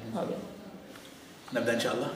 هذا نبدا ان شاء الله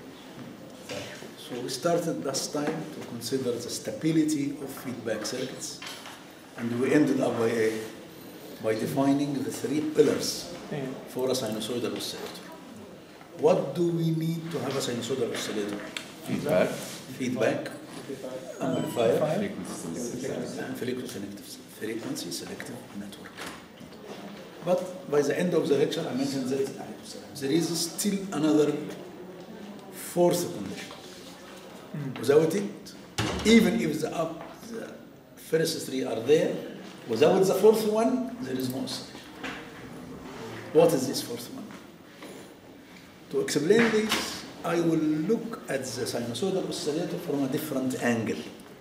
So we started last time to consider the stability of feedback circuits and we ended up by, a, by defining the three pillars إيه. for a sinusoidal oscillator. What do we need to have a sinusoidal oscillator? Feedback. Feedback, amplifier, Frequency selective. and frequency selective, frequency selective network. But by the end of the lecture, I mentioned that there is still another fourth condition. Without it, even if the, up, the first three are there, without the fourth one, there is no oscillation. What is this fourth one? To explain this, I will look at the sinusoidal oscillator from a different angle.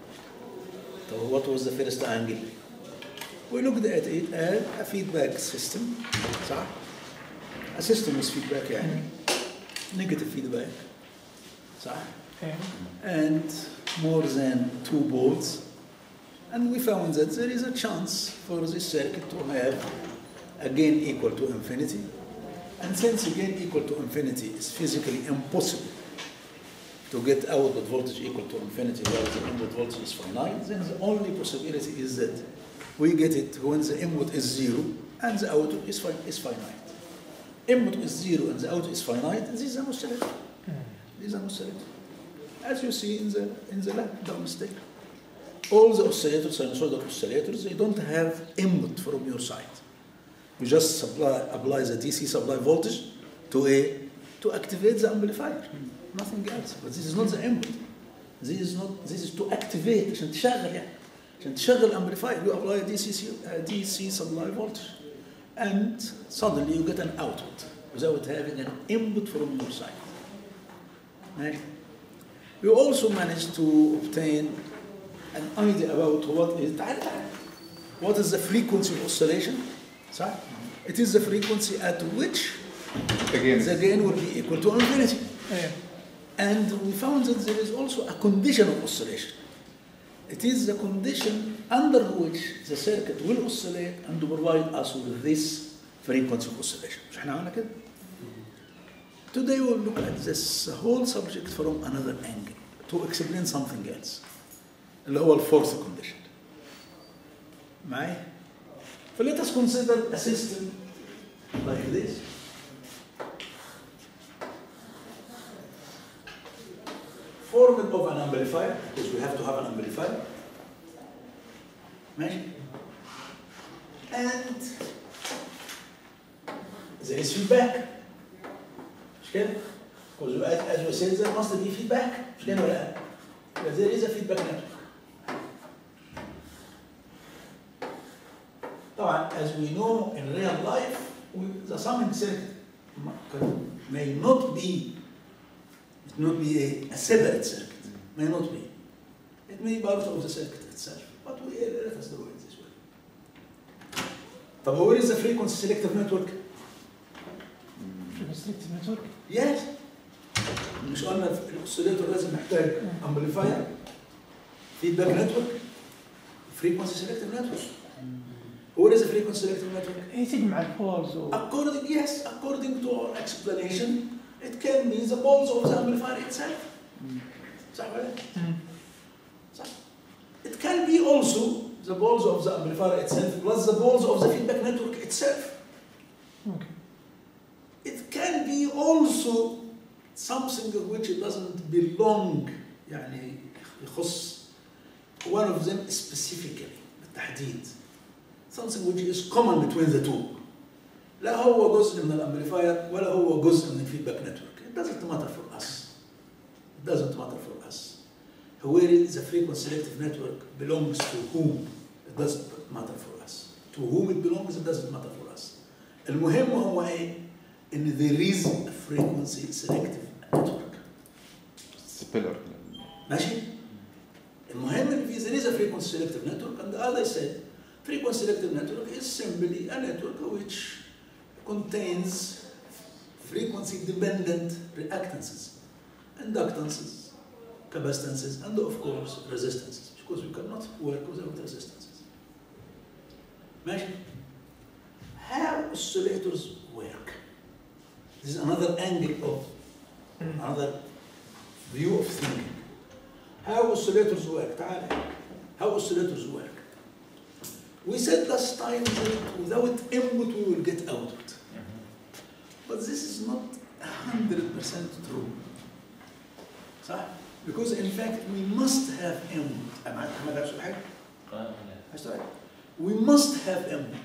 So what was the first angle? We looked at it as a feedback system صح؟ A system is feedback يعني negative feedback صح؟ إيه. and more than two bolts and we found that there is a chance for this circuit to have a gain equal to infinity and since a gain equal to infinity is physically impossible to get output voltage equal to infinity while the input voltage is finite, then the only possibility is that we get it when the input is zero and the output is, fi- is finite. Input is zero and the output is finite, this is an oscillator. This is an oscillator. As you see in the, in the lab downstairs. All the oscillators, sinusoidal oscillators, they don't have input from your side. You just supply, apply the DC supply voltage to a to activate the amplifier. Nothing else. But this is not the input. This is not this is to activate عشان تشغل يعني عشان تشغل amplifier you apply a DC uh, DC supply voltage and suddenly you get an output without having an input from your side. Right? We also managed to obtain an idea about what is تعال تعال. what is the frequency of oscillation صح؟ It is the frequency at which Again, the gain will be equal to infinity. إيه. And we found that there is also a condition of oscillation. It is the condition under which the circuit will oscillate and provide us with this frequency of oscillation. مش احنا عملنا كده؟ Today we'll look at this whole subject from another angle to explain something else. اللي هو الفورث condition. معي؟ So let us consider a system like this. formed of an amplifier, because we have to have an amplifier. ماشي؟ And there is feedback. مش كده؟ Because as, as we said, there must be feedback. مش كده ولا لا؟ But there is a feedback network. طبعا as we know in real life, we, the summing circuit m- may not be it not be a, a separate circuit. May not be. It may be part of the circuit itself. But we, let us do it this way. طب where is the frequency selective network? Restricted network. Yes. مش قلنا الاوسيليتور لازم محتاج امبليفاير فيدباك نتورك frequency selective network. Where is the frequency selective network? هي تجمع البولز و According, yes, according to our explanation, it can be the poles of the amplifier itself. صح ولا لا؟ مم. صح. It can be also the poles of the amplifier itself plus the poles of the feedback network itself. اوكي It can be also something which doesn't belong يعني يخص one of them specifically بالتحديد something which is common between the two لا هو جزء من الامبليفاير ولا هو جزء من الفيدباك نتورك it doesn't matter for us it doesn't matter for us where is the frequency selective network belongs to whom it doesn't matter for us to whom it belongs it doesn't matter for us المهم هو ايه ان there is a frequency selective network it's a pillar. ماشي المهم ان في there is a frequency selective network and as I said frequency selective network is simply a network which contains frequency dependent reactances inductances capacitances and of course resistances because we cannot work without resistances ماشي how oscillators work This is another angle of another view of thinking. How oscillators work? تعال How oscillators work? We said last time that without input we will get output. But this is not 100% true. صح؟ Because in fact we must have input. أنا محمد عارف حاجة؟ هشتغل. We must have input.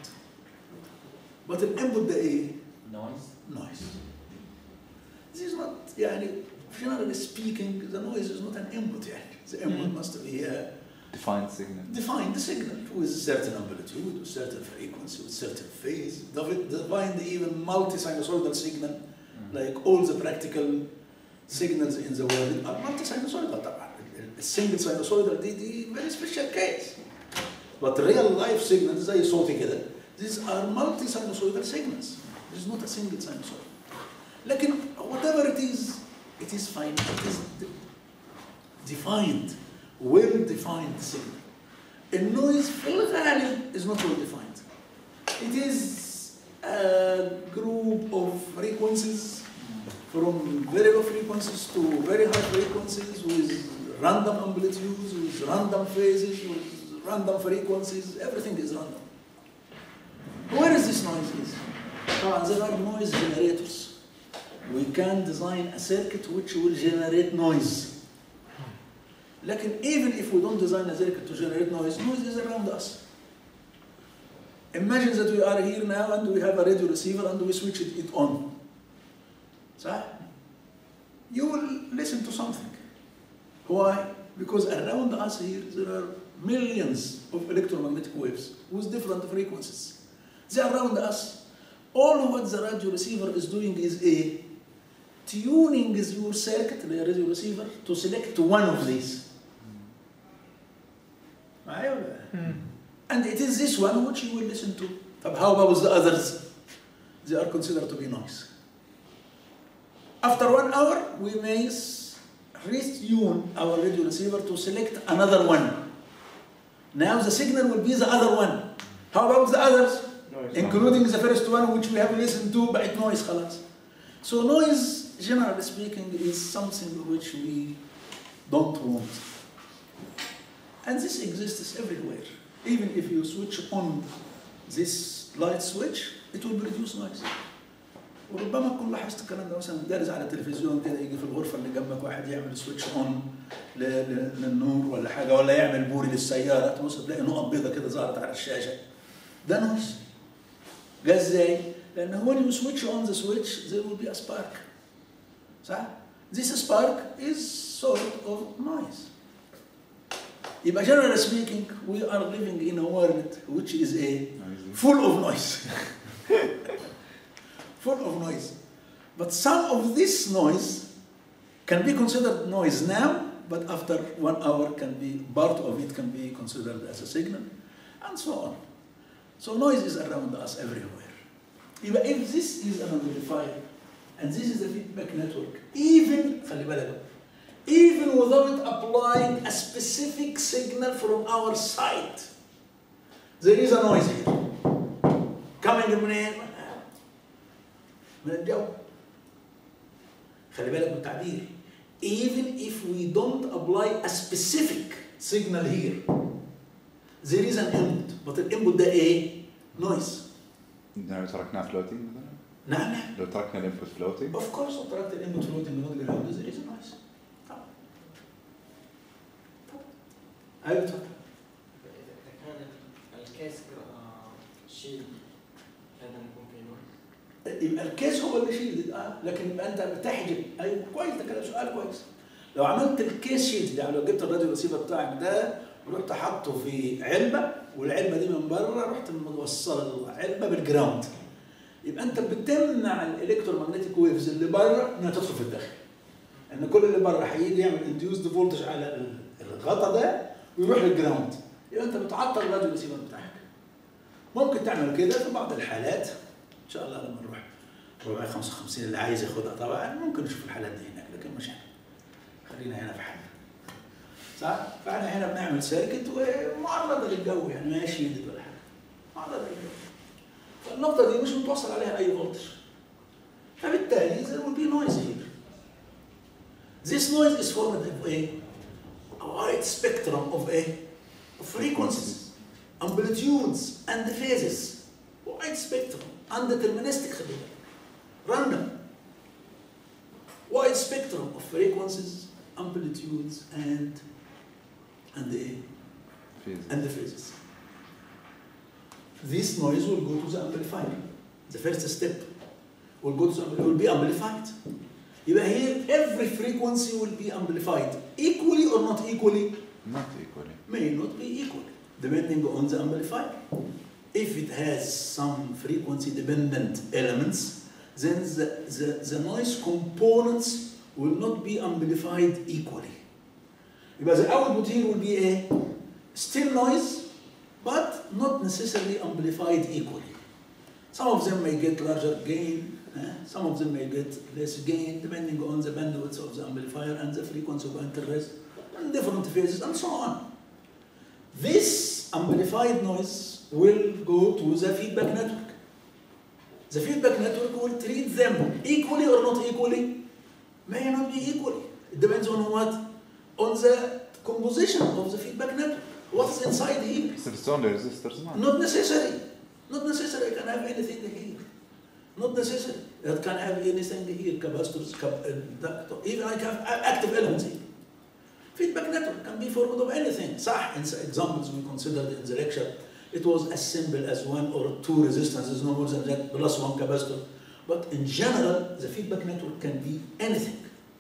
But الانبوت ده ايه؟ noise noise. This is not يعني generally speaking the noise is not an input يعني. The input Mm. must be uh, Defined signal. define the signal with certain amplitude, with certain frequency, with certain phase. Defi- Define the even multi-sinusoidal signal, like all the practical signals in the world are multi-sinusoidal طبعا. السنجل sinusoidal دي دي very special case. But real life signals زي صوتي كده these are multi-sinusoidal signals. There is not a single sinusoid. لكن whatever it is, it is fine. It is de- defined, well-defined signal. النويز في الغالب is not well defined. It is a group of frequencies from very low frequencies to very high frequencies with random amplitudes, with random phases, with random frequencies, everything is random. Where is this noise is? طبعا there are noise generators. We can design a circuit which will generate noise. لكن even if we don't design a circuit to generate noise, noise is around us. Imagine that we are here now and we have a radio receiver and we switch it, it on. صح? You will listen to something. Why? Because around us here there are millions of electromagnetic waves with different frequencies. They are around us. All what the radio receiver is doing is a tuning is your circuit, the radio receiver, to select one of these. معايا ولا لا؟ And it is this one which you will listen to. طب how about the others? They are considered to be noise. After one hour, we may s- retune our radio receiver to select another one. Now the signal will be the other one. How about the others? Including the first one which we have listened to بقت noise خلاص. So noise, generally speaking, is something which we don't want. And this exists everywhere. Even if you switch on this light switch, it will produce noise. وربما تكون لاحظت الكلام ده مثلا دارس على التلفزيون كده يجي في الغرفه اللي جنبك واحد يعمل سويتش اون ل- ل- للنور ولا حاجه ولا يعمل بوري للسياره تبص تلاقي نقط بيضه كده ظهرت على الشاشه ده نويز جه ازاي؟ لان when you switch on the switch there will be a spark صح؟ This spark is sort of noise يبقى generally speaking we are living in a world which is a Noisy. full of noise. full of noise. But some of this noise can be considered noise now, but after one hour can be, part of it can be considered as a signal, and so on. So noise is around us everywhere. Even if this is an amplifier, and this is the feedback network, even, خلي بالك بقى, even without applying a specific signal from our side, there is a noise here. coming منين؟ من الجو. خلي بالك من التعبير. Even if we don't apply a specific signal here, there is an input. But الانبوت ده ايه؟ noise. لو تركناه floating مثلا نعم نعم. لو تركنا الانبوت floating Of course لو تركت الانبوت floating من وجه الهواء there is a noise. طبعا. طبعا. ايوه اتفضل. إذا كان الكيس آه، شيل لازم يكون في نوع يبقى الكيس هو اللي شيلد اه لكن يبقى انت بتحجب ايوه كويس ده كده سؤال كويس لو عملت الكيس شيلد يعني لو جبت الراديو ريسيفر بتاعك ده ورحت حاطه في علبه والعلبه دي من بره رحت موصل العلبه بالجراوند يبقى انت بتمنع الالكترومagnetic ويفز اللي بره انها تدخل في الداخل ان كل اللي بره هيجي يعمل انديوزد فولتج على ال- الغطا ده ويروح للجراوند يبقى انت بتعطل الراديو ريسيفر بتاعك ممكن تعمل كده في بعض الحالات ان شاء الله لما نروح 455 اللي عايز ياخدها طبعا ممكن نشوف الحالات دي هناك لكن مش هنا خلينا هنا في حالنا صح؟ فاحنا هنا بنعمل سيركت ومعرضه للجو يعني ما هيش يدد ولا حاجه معرضه للجو فالنقطه دي مش متوصل عليها اي فولتج فبالتالي there will be noise here. This noise is formed of a, a wide spectrum of a of frequencies, amplitudes, and phases. Wide spectrum, undeterministic خلي بالك. random. Wide spectrum of frequencies, amplitudes, and and the Phases. and the phases. This noise will go to the amplifier. The first step will go to the ampli- will be amplified. يبقى here every frequency will be amplified equally or not equally Not equally. may not be equal depending on the amplifier. If it has some frequency dependent elements, then the, the, the noise components will not be amplified equally. Because the output here will be a still noise, but not necessarily amplified equally. Some of them may get larger gain, eh? some of them may get less gain, depending on the bandwidth of the amplifier and the frequency of interest, and different phases, and so on. This amplified noise will go to the feedback network. The feedback network will treat them equally or not equally. May not be equally. It depends on what? On the composition of the feedback network. What's inside here? بس it's only resistors not. Not necessary. Not necessary. It can have anything here. Not necessary. It can have anything here. Capacitors, cap- uh, inductor. Even I can have a- active elements here. Feedback network can be formed of anything. صح. In the examples we considered in the lecture, it was as simple as one or two resistances, no more than that, plus one capacitor. But in general, the feedback network can be anything.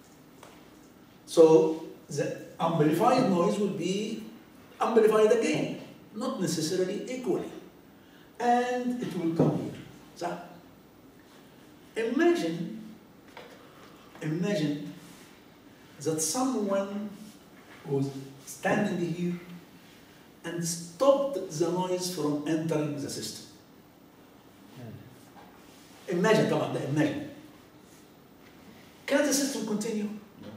So the amplified noise will be amplified again, not necessarily equally. And it will come here. So imagine, imagine that someone was standing here and stopped the noise from entering the system. Imagine, طبعا ده imagine. Can the system continue?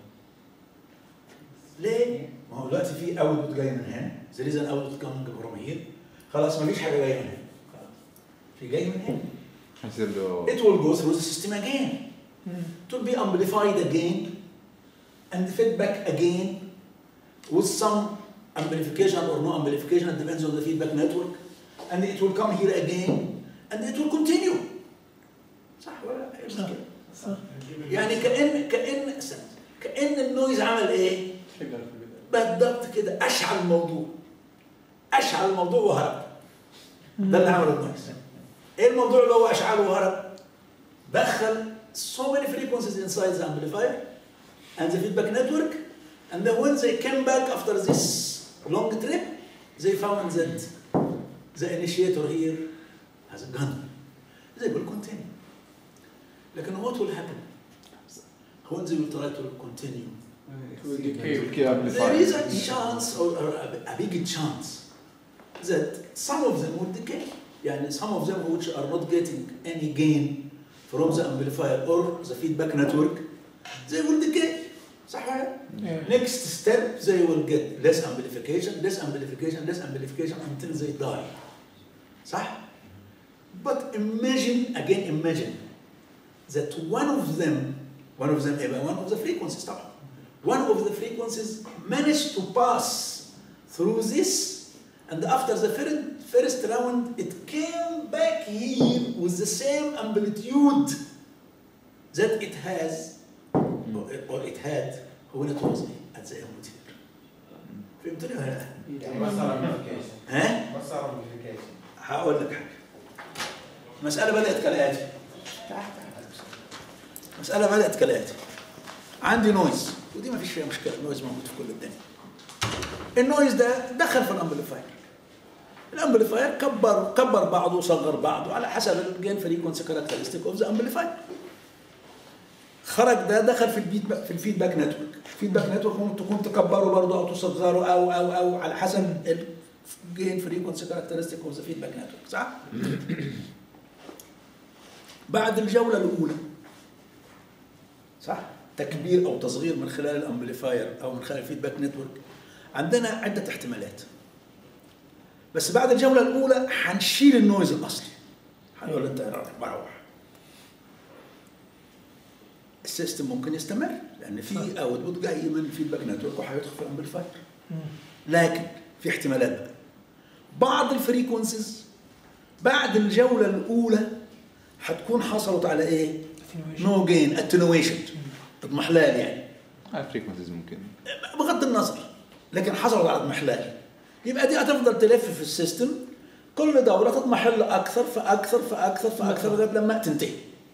ليه؟ ما هو دلوقتي في اوتبوت جاي من هنا there is an output coming from here خلاص ما فيش حاجه جايه من هنا خلاص في جاي من هنا حيصير له it will go through the system again it will be amplified again and fed back again with some amplification or no amplification it depends on the feedback network and it will come here again and it will continue صح ولا لا؟ إيه المشكلة؟ صح يعني كأن كأن استنى. كأن النويز عمل ايه؟ بالضبط كده اشعل الموضوع اشعل الموضوع وهرب ده اللي عمله النويز ايه الموضوع اللي هو اشعله وهرب؟ دخل so many frequencies inside the amplifier and the feedback network and then when they came back after this long trip they found that the initiator here has a gun they will continue لكن what will happen when they will try to continue will keep amplifying. there is a chance or, or a, a big chance that some of them will decay. يعني some of them which are not getting any gain from the amplifier or the feedback network, they will decay. صح ولا لا؟ Yeah. Next step, they will get less amplification, less amplification, less amplification until they die. صح? But imagine, again imagine, that one of them, one of them, eh, one of the frequencies, طبعا, one of the frequencies managed to pass through this, and after the first, first round, it came back here with the same amplitude that it has, or, or it had when it was at the input here. فهمتني ولا لا؟ يعني ما صار امبليفيكيشن ها؟ ما صار امبليفيكيشن هقول لك حاجة. المسألة بدأت كالآتي. المسألة بدأت كالآتي. عندي نويز ودي ما فيش فيها مشكلة النويز موجود في كل الدنيا. النويز ده دخل في الامبليفاير. الامبليفاير كبر كبر بعضه وصغر بعضه على حسب الجين فريكونسي كاركترستيك اوف ذا امبليفاير. خرج ده دخل في الفيدباك في الفيدباك نتورك، الفيدباك نتورك ممكن تكون تكبره برضه او تصغره او او او على حسب الجين فريكونسي كاركترستيك اوف ذا فيدباك نتورك صح؟ بعد الجوله الاولى صح؟ تكبير او تصغير من خلال الامبليفاير او من خلال الفيدباك نتورك عندنا عده احتمالات بس بعد الجوله الاولى هنشيل النويز الاصلي هنقول انت إيه رأيك؟ بروح السيستم ممكن يستمر لان في اوتبوت جاي من الفيدباك نتورك وهيدخل في الامبليفاير مم. لكن في احتمالات بقى بعض الفريكونسيز بعد الجوله الاولى هتكون حصلت على ايه؟ Attenuation. نو جين اتنويشن اضمحلال يعني هاي فريكونسيز ممكن بغض النظر لكن حصلت على اضمحلال يبقى دي هتفضل تلف في السيستم كل دوره تضمحل اكثر فاكثر فاكثر فاكثر لغايه لما تنتهي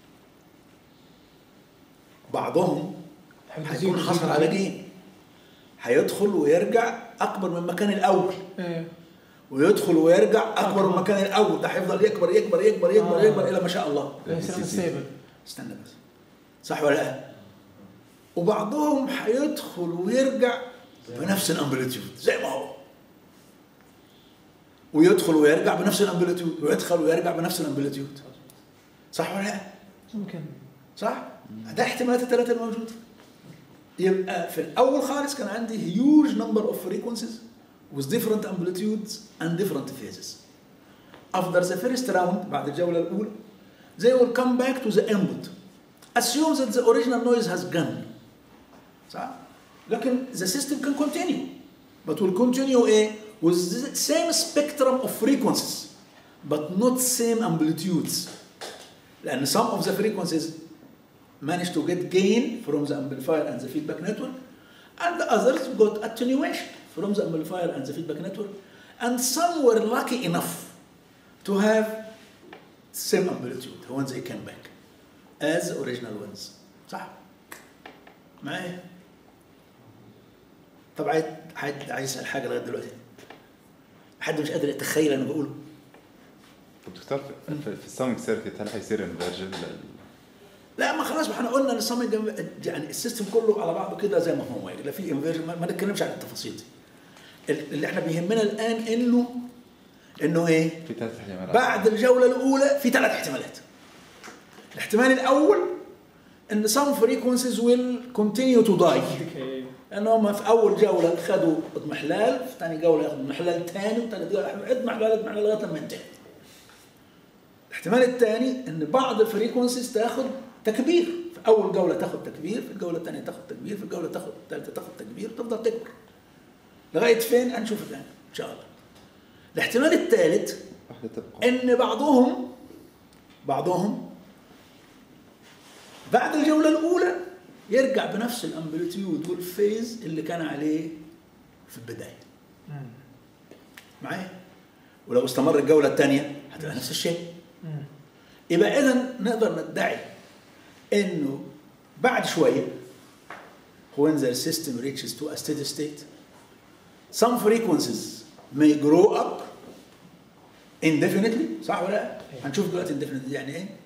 بعضهم هيكون حصل على جين هيدخل ويرجع اكبر من المكان الاول ايه ويدخل ويرجع اكبر من المكان الاول ده هيفضل يكبر يكبر يكبر يكبر آه. يكبر الى ما شاء الله يصير انستيبل استنى بس صح ولا لا؟ وبعضهم هيدخل ويرجع بنفس الامبليتيود زي ما هو ويدخل ويرجع بنفس الامبليتيود ويدخل ويرجع بنفس الامبليتيود صح ولا لا؟ ممكن صح؟ ده احتمالات الثلاثة الموجودة يبقى في الأول خالص كان عندي huge number of frequencies with different amplitudes and different phases. After the first round بعد الجولة الأولى they will come back to the input. Assume that the original noise has gone. صح؟ لكن the system can continue but will continue ايه؟ with the same spectrum of frequencies but not same amplitudes. لأن some of the frequencies managed to get gain from the amplifier and the feedback network, and the others got attenuation from the amplifier and the feedback network, and some were lucky enough to have same amplitude when they came back as the original ones. صح؟ معايا؟ طب عايز عايز عايز اسال حاجه لغايه دلوقتي حد مش قادر يتخيل انا بقوله طب دكتور في- في- في السامك سيركت هل حيصير انفرجن لا ما خلاص ما احنا قلنا ان الصمم جم- يعني السيستم كله على بعضه كده زي ما هو لا في انفيرجن ما ما نتكلمش عن التفاصيل دي ال- اللي احنا بيهمنا الان انه انه ايه في ثلاث احتمالات بعد الجوله الاولى في ثلاث احتمالات الاحتمال الاول ان some frequencies will continue to die ان هم في اول جوله خدوا اضمحلال في ثاني جوله ياخدوا اضمحلال ثاني وثالث جوله اضمحلال اضمحلال لغايه لما ينتهي الاحتمال الثاني ان بعض الفريكونسيز تاخد تكبير في اول جوله تاخد تكبير في الجوله الثانيه تاخد تكبير في الجوله تاخد الثالثه تاخد تكبير تفضل تكبر لغايه فين هنشوف الان ان شاء الله الاحتمال الثالث واحدة تبقى ان بعضهم بعضهم بعد الجوله الاولى يرجع بنفس الامبليتيود والفيز اللي كان عليه في البدايه معايا ولو استمر الجوله الثانيه هتبقى نفس الشيء يبقى اذا نقدر ندعي انه بعد شويه when the system reaches to a steady state some frequencies may grow up indefinitely صح ولا لا؟ هنشوف دلوقتي indefinitely يعني ايه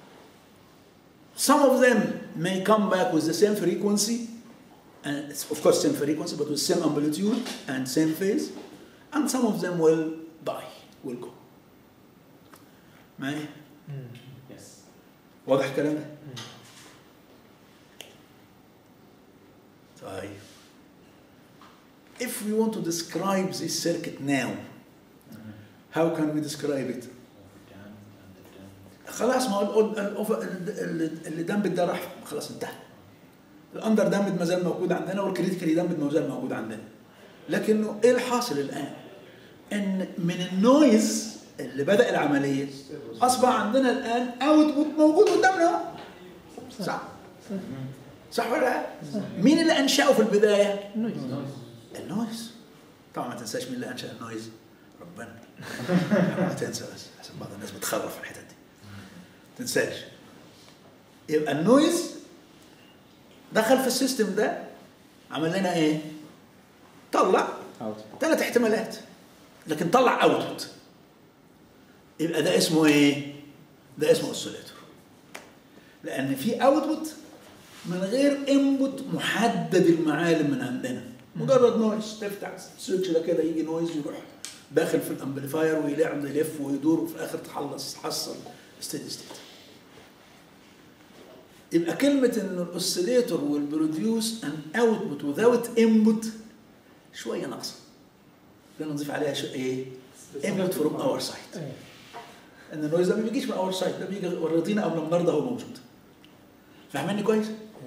some of them may come back with the same frequency and it's of course same frequency but with same amplitude and same phase and some of them will die will go معايا Yes. واضح الكلام ده؟ طيب if we want to describe this circuit now how can we describe it؟ خلاص ما هو ال- ال- الأوف- ال- ال- اللي دامبت ده راح خلاص انتهى الاندر دامبت ما زال موجود عندنا والكريتيكالي دامبت ما زال موجود عندنا لكنه ايه الحاصل الان؟ ان من النويز اللي بدا العمليه اصبح عندنا الان اوتبوت موجود قدامنا اهو. صح صح ولا لا؟ مين اللي انشاه في البدايه؟ نويز النويز طبعا ما تنساش مين اللي انشا النويز ربنا ما تنسى بس عشان بعض الناس بتخرف في الحتت دي تنساش يبقى النويز دخل في السيستم ده عمل لنا ايه؟ طلع اوت ثلاث احتمالات لكن طلع اوتبوت يبقى ده اسمه ايه؟ ده اسمه اوسيليتور لان في اوتبوت من غير انبوت محدد المعالم من عندنا مجرد نويز تفتح السويتش ده كده يجي نويز يروح داخل في الامبليفاير ويلعب يلف ويدور وفي الاخر تخلص تحصل ستيدي ستيت يبقى كلمة ان الاوسيليتور والبروديوس ان اوتبوت وذاوت انبوت شوية ناقصة لان نضيف عليها شو ايه؟ انبوت فروم اور سايد إيه. ان النويز ده ما بيجيش من اور سايد ده بيجي وريتينا قبل ما النهارده هو موجود فاهماني كويس؟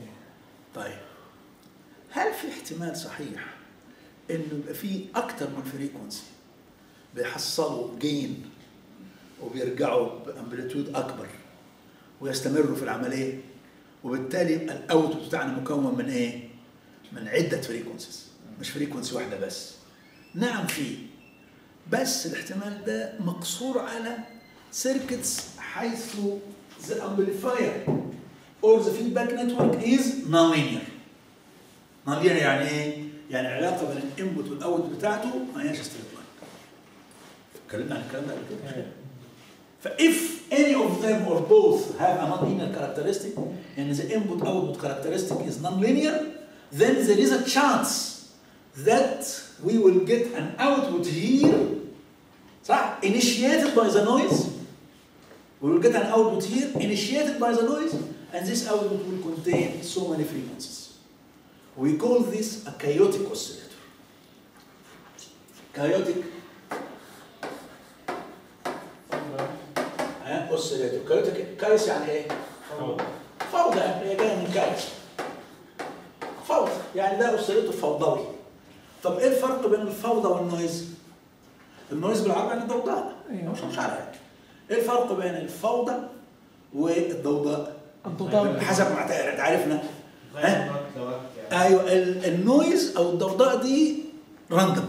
طيب هل في احتمال صحيح انه يبقى في اكتر من فريكونسي بيحصلوا جين وبيرجعوا بامبليتيود اكبر ويستمروا في العمليه وبالتالي يبقى الاوتبوت بتاعنا مكون من ايه؟ من عده فريكونسيز مش فريكونسي واحده بس نعم في بس الاحتمال ده مقصور على سيركتس حيث the amplifier or the feedback network is nonlinear nonlinear يعني ايه؟ يعني العلاقه بين الانبوت والاوت بتاعته ما هياش ستريت لاين اتكلمنا عن الكلام ده قبل كده ف if any of them or both have a nonlinear characteristic and the input output characteristic is nonlinear then there is a chance that we will get an output here صح initiated by the noise we will get an output here initiated by the noise and this output will contain so many frequencies we call this a chaotic oscillator chaotic ها اوسيليتور كايوتيك كايس يعني ايه؟ فوضى يعني هي جايه من كايس فوضى يعني ده اوسيليتور فوضوي طب ايه الفرق بين الفوضى والنويز؟ النويز بالعربي يعني ضوضاء أيوة. مش مش عارف ايه الفرق بين الفوضى والضوضاء؟ الضوضاء حسب ما تعرف- تعرفنا غير ها؟ وقت لوقت يعني ايوه ال- النويز او الضوضاء دي راندوم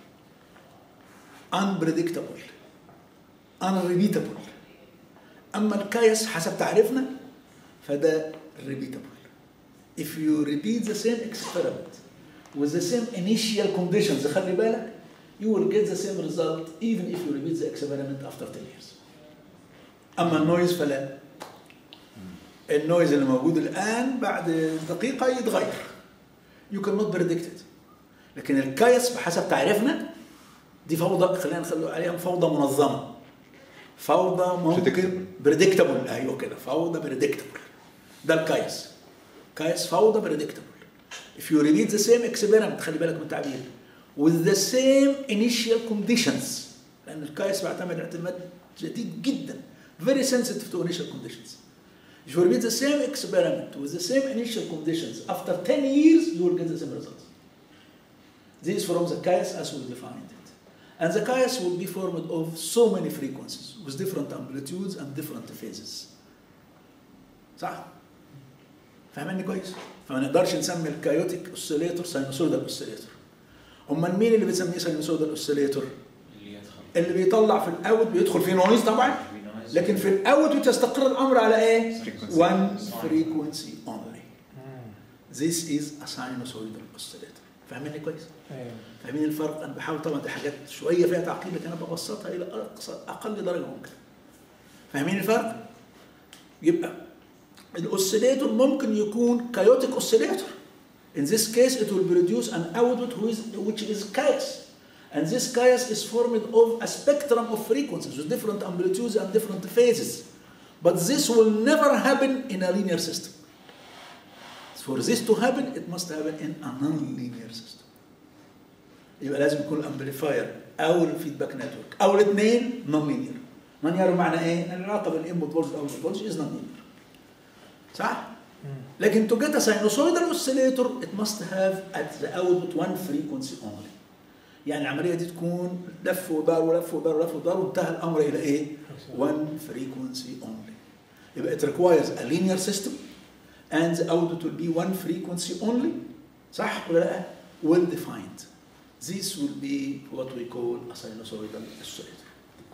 unpredictable unrepeatable اما الكايس حسب تعريفنا فده repeatable if you repeat the same experiment with the same initial conditions خلي بالك you will get the same result even if you repeat the experiment after 10 years اما النويز فلا النويز اللي موجود الان بعد دقيقه يتغير you cannot predict it لكن الكايس بحسب تعريفنا دي فوضى خلينا نخلي عليها فوضى منظمه فوضى ممكن بريدكتبل ايوه كده فوضى بريدكتبل ده الكايس كايس فوضى بريدكتبل if you repeat the same experiment خلي بالك من التعبير with the same initial conditions لان الكايس بيعتمد اعتماد شديد جدا very sensitive to initial conditions if you repeat the same experiment with the same initial conditions after 10 years you will get the same results this is from the case as we defined it and the case will be formed of so many frequencies with different amplitudes and different phases صح؟ فاهمني كويس؟ فما نقدرش نسمي الكايوتيك اوسيليتور ساينوسويدال اوسيليتور امال مين اللي بتسميه ساينوسويدال اوسيليتور؟ اللي يدخل اللي بيطلع في الاوت بيدخل فيه نويز طبعا بنويز. لكن في الاوت يستقر الامر على ايه؟ Frequency. one frequency only this is a sinusoidal oscillator فاهميني كويس؟ ايوه فاهمين الفرق؟ انا بحاول طبعا دي حاجات شويه فيها تعقيد لكن انا ببسطها الى اقصى اقل درجه ممكن. فاهمين الفرق؟ يبقى الاوسيليتور ممكن يكون كايوتيك اوسيليتور. In this case it will produce an output who is, which is chaos. And this chaos is formed of a spectrum of frequencies with different amplitudes and different phases. But this will never happen in a linear system. For this to happen, it must happen in a non-linear system. يبقى لازم يكون الامبليفاير او الفيدباك نتورك او الاثنين نون لينير نون لينير معنى ايه؟ ان العلاقه بين الانبوت فولت والاوتبوت فولت از نون لينير صح؟ لكن to get a sinusoidal oscillator it must have at the output one frequency only يعني العمليه دي تكون لف ودار ولف ودار ولف ودار وانتهى الامر الى ايه؟ one frequency only يبقى it requires a linear system and the output will be one frequency only صح ولا لا؟ well defined this will be what we call a sinusoidal oscillator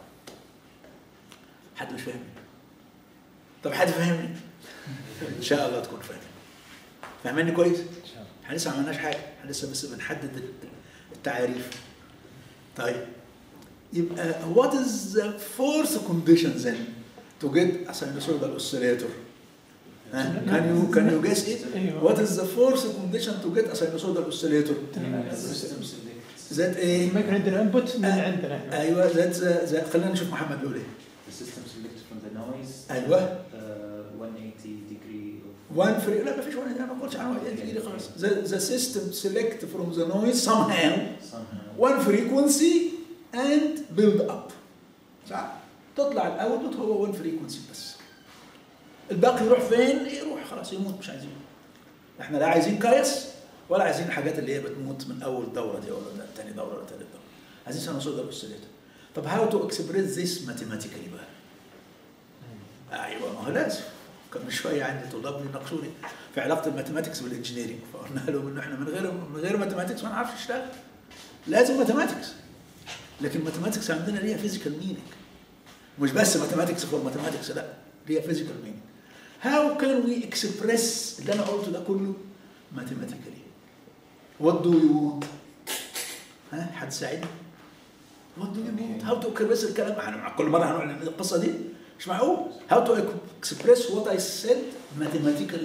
حد مش فاهمني؟ طب حد فاهمني؟ ان شاء الله تكون فاهم فاهماني كويس؟ احنا لسه ما عملناش حاجه احنا لسه بس بنحدد التعاريف طيب يبقى what is the fourth condition then to get a sinusoidal oscillator ها؟ can you can you guess it ايوه what is the fourth condition to get a sinusoidal oscillator السيستم سيلكت ذات ايه ما يكون عندنا انبوت من عندنا احنا ايوه ذات ذات خلينا نشوف محمد بيقول ايه The system selects from the noise ايوه uh, 180 degree of one free لا ما فيش واحد انا ما قلتش عنه واحد دي خالص the, the system select from the noise somehow somehow one frequency and build up صح تطلع الاوتبوت هو one frequency بس الباقي يروح فين يروح خلاص يموت مش عايزينه احنا لا عايزين كايس ولا عايزين الحاجات اللي هي بتموت من اول دوره دي ولا ثاني دوره ولا ثالث دوره عايزين سينوسويدال اوسيليتور طب هاو تو اكسبريس ذيس ماثيماتيكالي بقى ايوه ما هو لازم كان من شويه عندي طلاب بيناقشوني في علاقه الماثيماتكس بالانجينيرنج فقلنا لهم انه احنا من غير من غير ماثيماتكس ما نعرفش نشتغل لازم ماثيماتكس لكن ماثيماتكس عندنا ليها فيزيكال مينينج مش بس ماثيماتكس فور ماثيماتكس لا ليها فيزيكال مينينج هاو كان وي اكسبريس اللي انا قلته ده كله ماثيماتيكالي وات دو يو وونت ها حد ساعدني وات دو يو وونت هاو تو اكسبريس الكلام احنا كل مره هنعلن القصه دي مش معقول هاو تو اكسبريس وات اي سيد ماثيماتيكالي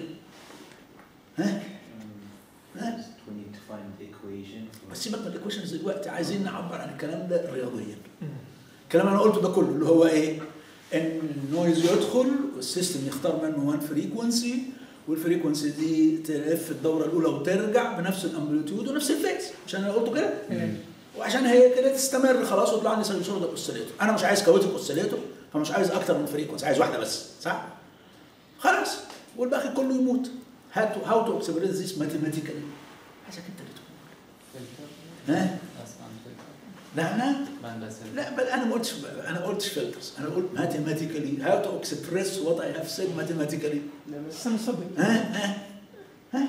ها Um, ها we need to find the equation. for- بس سيبك من الايكويشنز دلوقتي عايزين نعبر عن الكلام ده رياضيا الكلام اللي انا قلته ده كله اللي هو ايه؟ ان النويز يدخل والسيستم يختار منه وان فريكونسي والفريكونسي دي تلف الدوره الاولى وترجع بنفس الامبليتيود ونفس الفيز عشان انا قلته كده وعشان هي كده تستمر خلاص ويطلع لي سينوسويدال اوسيليتور انا مش عايز كاوتيك اوسيليتور فمش عايز اكتر من فريكونسي عايز واحده بس صح؟ خلاص والباقي كله يموت هاو تو هاو تو اكسبريس ذيس ماثيماتيكالي عايزك انت اللي تقول ها؟ لا انا لا بل انا ما قلتش انا ما قلتش فلترز انا قلت ماثيماتيكالي هاو تو اكسبريس وات اي هاف سيد ماثيماتيكالي بس انا صدق ها ها ها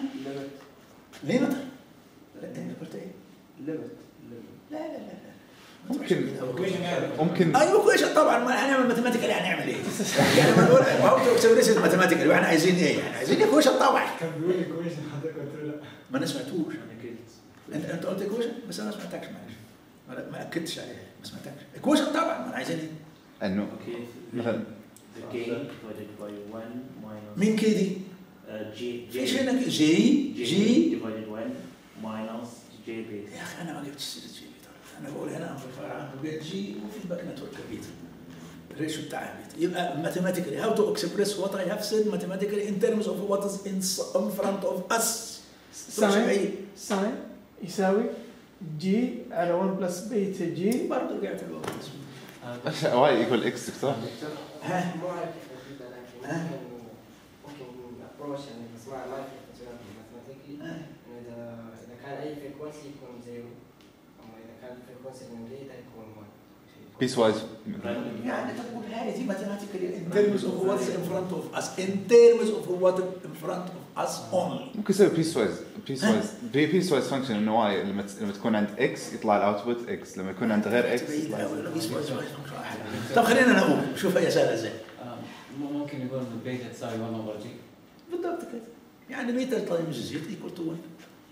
ليه مثلا؟ لا انت قلت ايه؟ لا لا لا لا ما تروحش ممكن- كده. ممكن ايوه كويس طبعا ما هنعمل ماثيماتيكالي هنعمل ايه؟ يعني ما نقول هاو تو اكسبريس ماثيماتيكالي واحنا عايزين ايه؟ يعني عايزين ايكويشن طبعا كان بيقول لي كويس حضرتك قلت له لا ما انا سمعتوش أنا قلت انت انت قلت ايكويشن بس انا ما سمعتكش معلش ما- ما اكدتش عليها ما سمعتكش ايكويشن طبعا ما انا عايزين ايه؟ انه okay مثلا the gain divided by 1 minus مين كي دي؟ uh, g فيش j هنا جي j جي divided 1 minus j base يا اخي انا ما جبتش سيره جي بيتا انا بقول هنا امبليفاير عنده جيت جي وفي باك نتورك بيتا الريشيو بتاعها بيتا يبقى ماثيماتيكالي هاو تو اكسبريس وات اي هاف سيد ماثيماتيكالي ان ترمز اوف وات از ان فرونت اوف اس ساين ساين يساوي جي على 1 بلس بيتا جي برضه رجعت الوقت واي ايكوال اكس صح؟ ها مو عارف كيف أجيبها، لكن ها؟ ممكن ممكن ابروش يعني بسمع لايف ماثيماتيكلي ها. انه اذا اذا كان اي فريكونسي يكون زيرو اما اذا كان فريكونسي من جيتا يكون 1 بيس وايز يعني تقول هاي دي ماثيماتيكالي ان ترمز اوف وات از ان فرونت اوف اس ان ترمز اوف وات ان فرونت اوف اس اونلي ممكن يسوي بيس وايز بيس وايز بيس وايز فانكشن انه واي لما ت- لما تكون عند اكس يطلع الاوتبوت اكس لما يكون عند غير اكس بعيد يطلع أوي، لا، بيس وايز وايز واحد. طب خلينا نقول شوف هي سهله ازاي مو ممكن يقول ان البيتا تساوي 1 اوفر جي بالضبط كده يعني بيتا تايمز زيت ايكوال تو 1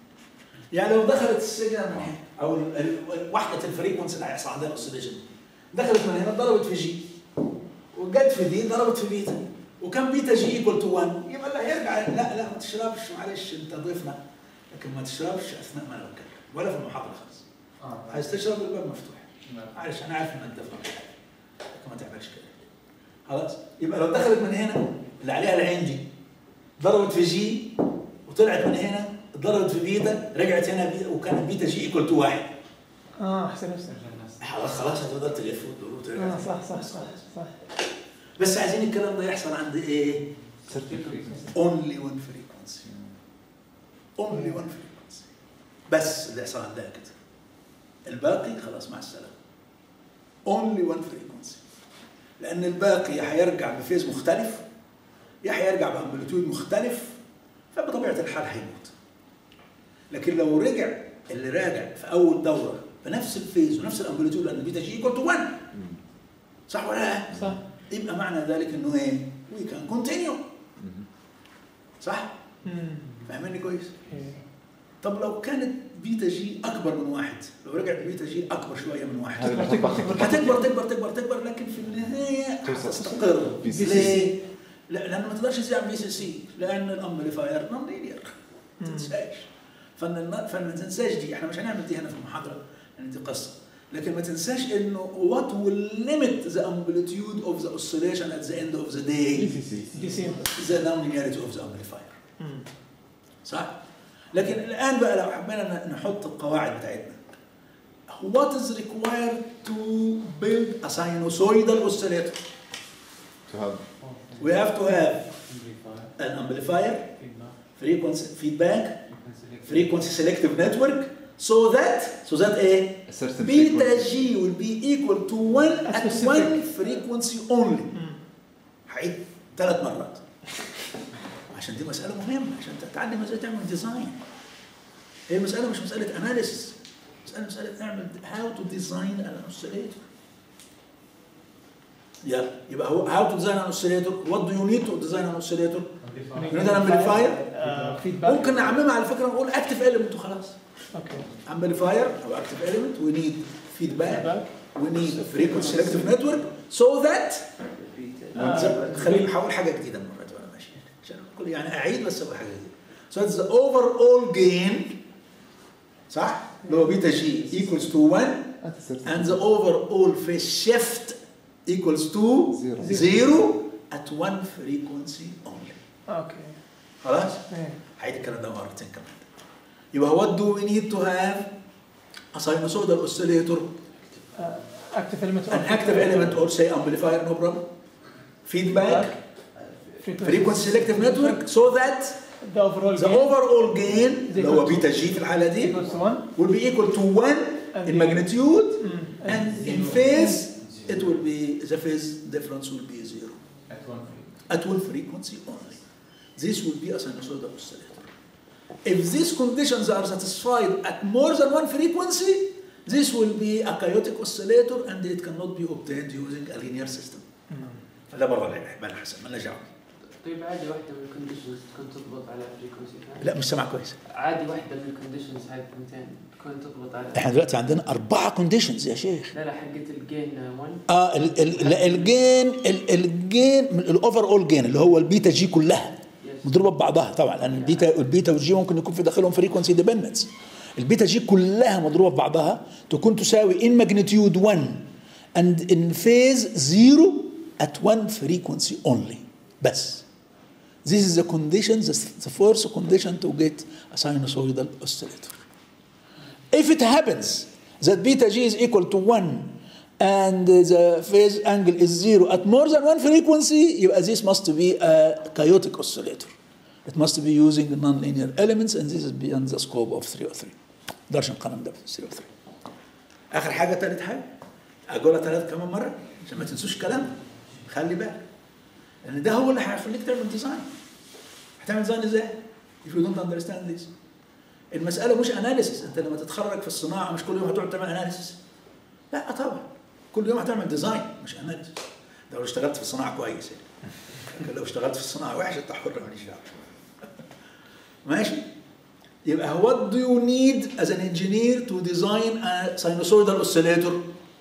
يعني لو دخلت السيجنال من هنا او ال- ال- وحده الفريكونسي اللي هيحصل عندها الاوسيليشن دخلت من هنا ضربت في جي وجت في دي ضربت في بيتا وكان بيتا جي ايكوال تو 1 يبقى اللي هيرجع لا لا ما تشربش معلش انت ضيفنا لكن ما تشربش اثناء ما انا بتكلم ولا في المحاضره خالص عايز تشرب الباب مفتوح معلش انا عارف انك تفهم حاجه لكن ما تعملش كده خلاص يبقى لو دخلت من هنا اللي عليها العين دي ضربت في جي وطلعت من هنا ضربت في بيتا رجعت هنا بيتا وكانت بيتا جي ايكوال تو واحد اه احسن نفسك خلاص خلاص هتقدر تلف وتدور وترجع اه صح صح صح صح بس عايزين الكلام ده يحصل عند ايه؟ only one frequency only one frequency بس اللي يحصل عندها كده الباقي خلاص مع السلامه only one frequency لان الباقي يا هيرجع بفيز مختلف يا هيرجع بامبليتيود مختلف فبطبيعه الحال هيموت لكن لو رجع اللي راجع في اول دوره بنفس الفيز ونفس الامبليتيود لان بيتا جي ايكوال تو 1 صح ولا لا؟ صح يبقى معنى ذلك انه ايه؟ وي كان كونتينيو صح؟ مم. فاهمني كويس؟ إيه. طب لو كانت بيتا جي اكبر من واحد لو رجعت بيتا جي اكبر شويه من واحد هذا اللي تكبر حطها. تكبر هتكبر تكبر تكبر تكبر لكن في النهايه توصل. هتستقر في سي ليه؟ لا لان ما تقدرش تزعل في سي سي لان الامبليفاير نون لينير ما مم. تنساش فن فما تنساش دي احنا مش هنعمل دي هنا في المحاضره لان دي قصه لكن ما تنساش انه what will limit the amplitude of the oscillation at the end of the day دي سي the nonlinearity of the amplifier مم. صح؟ لكن الان بقى لو حبينا نحط القواعد بتاعتنا what is required to build a sinusoidal oscillator to have we have to have an amplifier frequency feedback frequency selective network so that so that a A certain beta frequency. g will be equal to 1 at Specific. one frequency only مم. هعيد ثلاث مرات عشان دي مسألة مهمة عشان تتعلم ازاي تعمل ديزاين هي المسألة مش مسألة اناليسيس مسألة مسألة اعمل هاو تو ديزاين ان اوسيليتور يلا يبقى هو هاو تو ديزاين ان اوسيليتور وات دو يو نيد تو ديزاين ان اوسيليتور يريد ان امبليفاير آه، feedback. ممكن نعممها على فكرة نقول اكتف element وخلاص اوكي amplifier or active element we need feedback feedback we need frequency selective network so that آه، خليني بحاول حاجه جديده المره دي وانا ماشي عشان كل يعني اعيد بس اقول حاجه جديده so it's the overall gain صح اللي هو بيتا جي equals to 1 At a certain and the overall phase shift equals to Zero. 0 at one frequency only اوكي خلاص إيه. هعيد الكلام ده مرتين كمان يبقى what do we need to have a sinusoidal oscillator آه، active element an active element or say amplifier no problem feedback frequency selective network so that the overall the gain overall gain Is اللي هو equal to- بيتا جي في الحالة دي equals to 1 will be equal to 1 and in the- magnitude Mm. and in phase it will be the phase difference will be zero At one frequency. at one frequency only. This will be a sinusoidal oscillator. If these conditions are satisfied at more than one frequency, this will be a chaotic oscillator and it cannot be obtained using a linear system. مم. فده بره اللعبة ما حسب ما دعوه طيب عادي واحدة من الكونديشنز تكون تضبط على فريكونسي ثاني لا مش سامع كويس عادي واحدة من الكونديشنز حق الثنتين تكون تضبط على احنا دلوقتي عندنا أربعة كونديشنز يا شيخ لا لا حقت الجين 1 اه ال- ال- لا، الجين ال- الجين الاوفر اول جين اللي هو البيتا جي كلها يس مضروبه ببعضها طبعا لان البيتا البيتا والجي ممكن يكون في داخلهم فريكونسي ديبندنس البيتا جي كلها مضروبه ببعضها تكون تساوي ان ماجنتيود 1 and in phase 0 at one frequency only بس This is the condition, the, the first condition to get a sinusoidal oscillator. If it happens that beta g is equal to 1 and the phase angle is 0 at more than one frequency, يبقى this must be a chaotic oscillator. It must be using nonlinear elements and this is beyond the scope of 303. نقدرش نقارن ده في 303. آخر حاجة تالت حاجة أقولها ثلاث كمان مرة عشان ما تنسوش الكلام خلي بالك لأن ده هو اللي هيخليك تعمل ديزاين. هتعمل ديزاين ازاي؟ if you don't understand this. المسألة مش اناليسيس، أنت لما تتخرج في الصناعة مش كل يوم هتقعد تعمل اناليسيس. لا طبعا كل يوم هتعمل ديزاين مش اناليسيس. ده لو اشتغلت في الصناعة كويس يعني. لكن لو اشتغلت في الصناعة وحش أنت حر ماليش دعوة. ماشي؟ يبقى what do you need as an engineer to design a sinusoidal oscillator?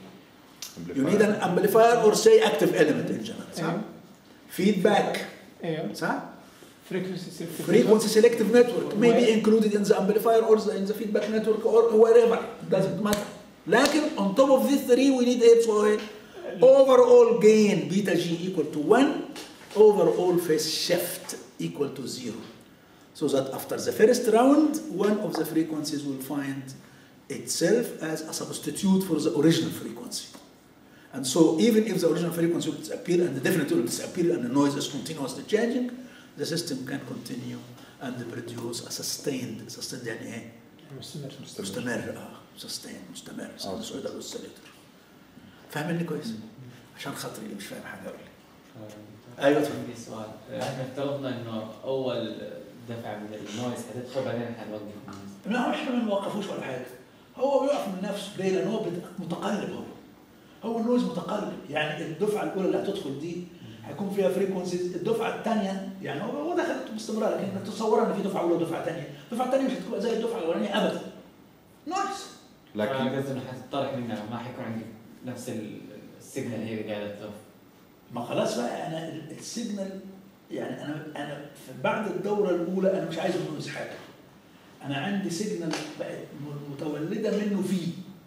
You need an amplifier or say active element in general. صح؟ ايوه Feedback. ايوه صح؟ frequency selective frequency selective network may be Where- included in the amplifier or the, in the feedback network or wherever doesn't matter لكن on top of these three we need ايه بسؤال overall gain beta g equal to 1 overall phase shift equal to 0 so that after the first round one of the frequencies will find itself as a substitute for the original frequency and so even if the original frequency will disappear and the definitely will disappear and the noise is continuously changing the system can continue and produce a sustained sustained يعني ايه؟ مستمر مستمر اه sustained مستمر sinusoidal oscillator فاهمني كويس؟ عشان خاطري اللي مش فاهم حاجه اقول لي أيوة، اتفضل. عندي سؤال احنا افترضنا انه اول دفعه من النويز حتدخل بعدين حنوقف النويز لا هو احنا ما نوقفوش ولا حاجه هو بيقف من نفسه ليه؟ لان هو بت- متقلب هو هو النويز متقلب يعني الدفعه الاولى اللي هتدخل دي هيكون فيها فريكونسيز الدفعه الثانيه يعني هو هو دخل باستمرار لكن تصور ان في دفعه اولى ودفعه ثانيه الدفعه الثانيه مش هتكون زي الدفعه الاولانيه ابدا نويز لكن لكن قصدي انه حتطرح منها ما حيكون عندي نفس ال- السيجنال هي اللي قاعده تطرح ما خلاص بقى انا ال- السيجنال يعني انا انا في بعد الدوره الاولى انا مش عايز النويز حاجه انا عندي سيجنال بقت م- متولده منه فيه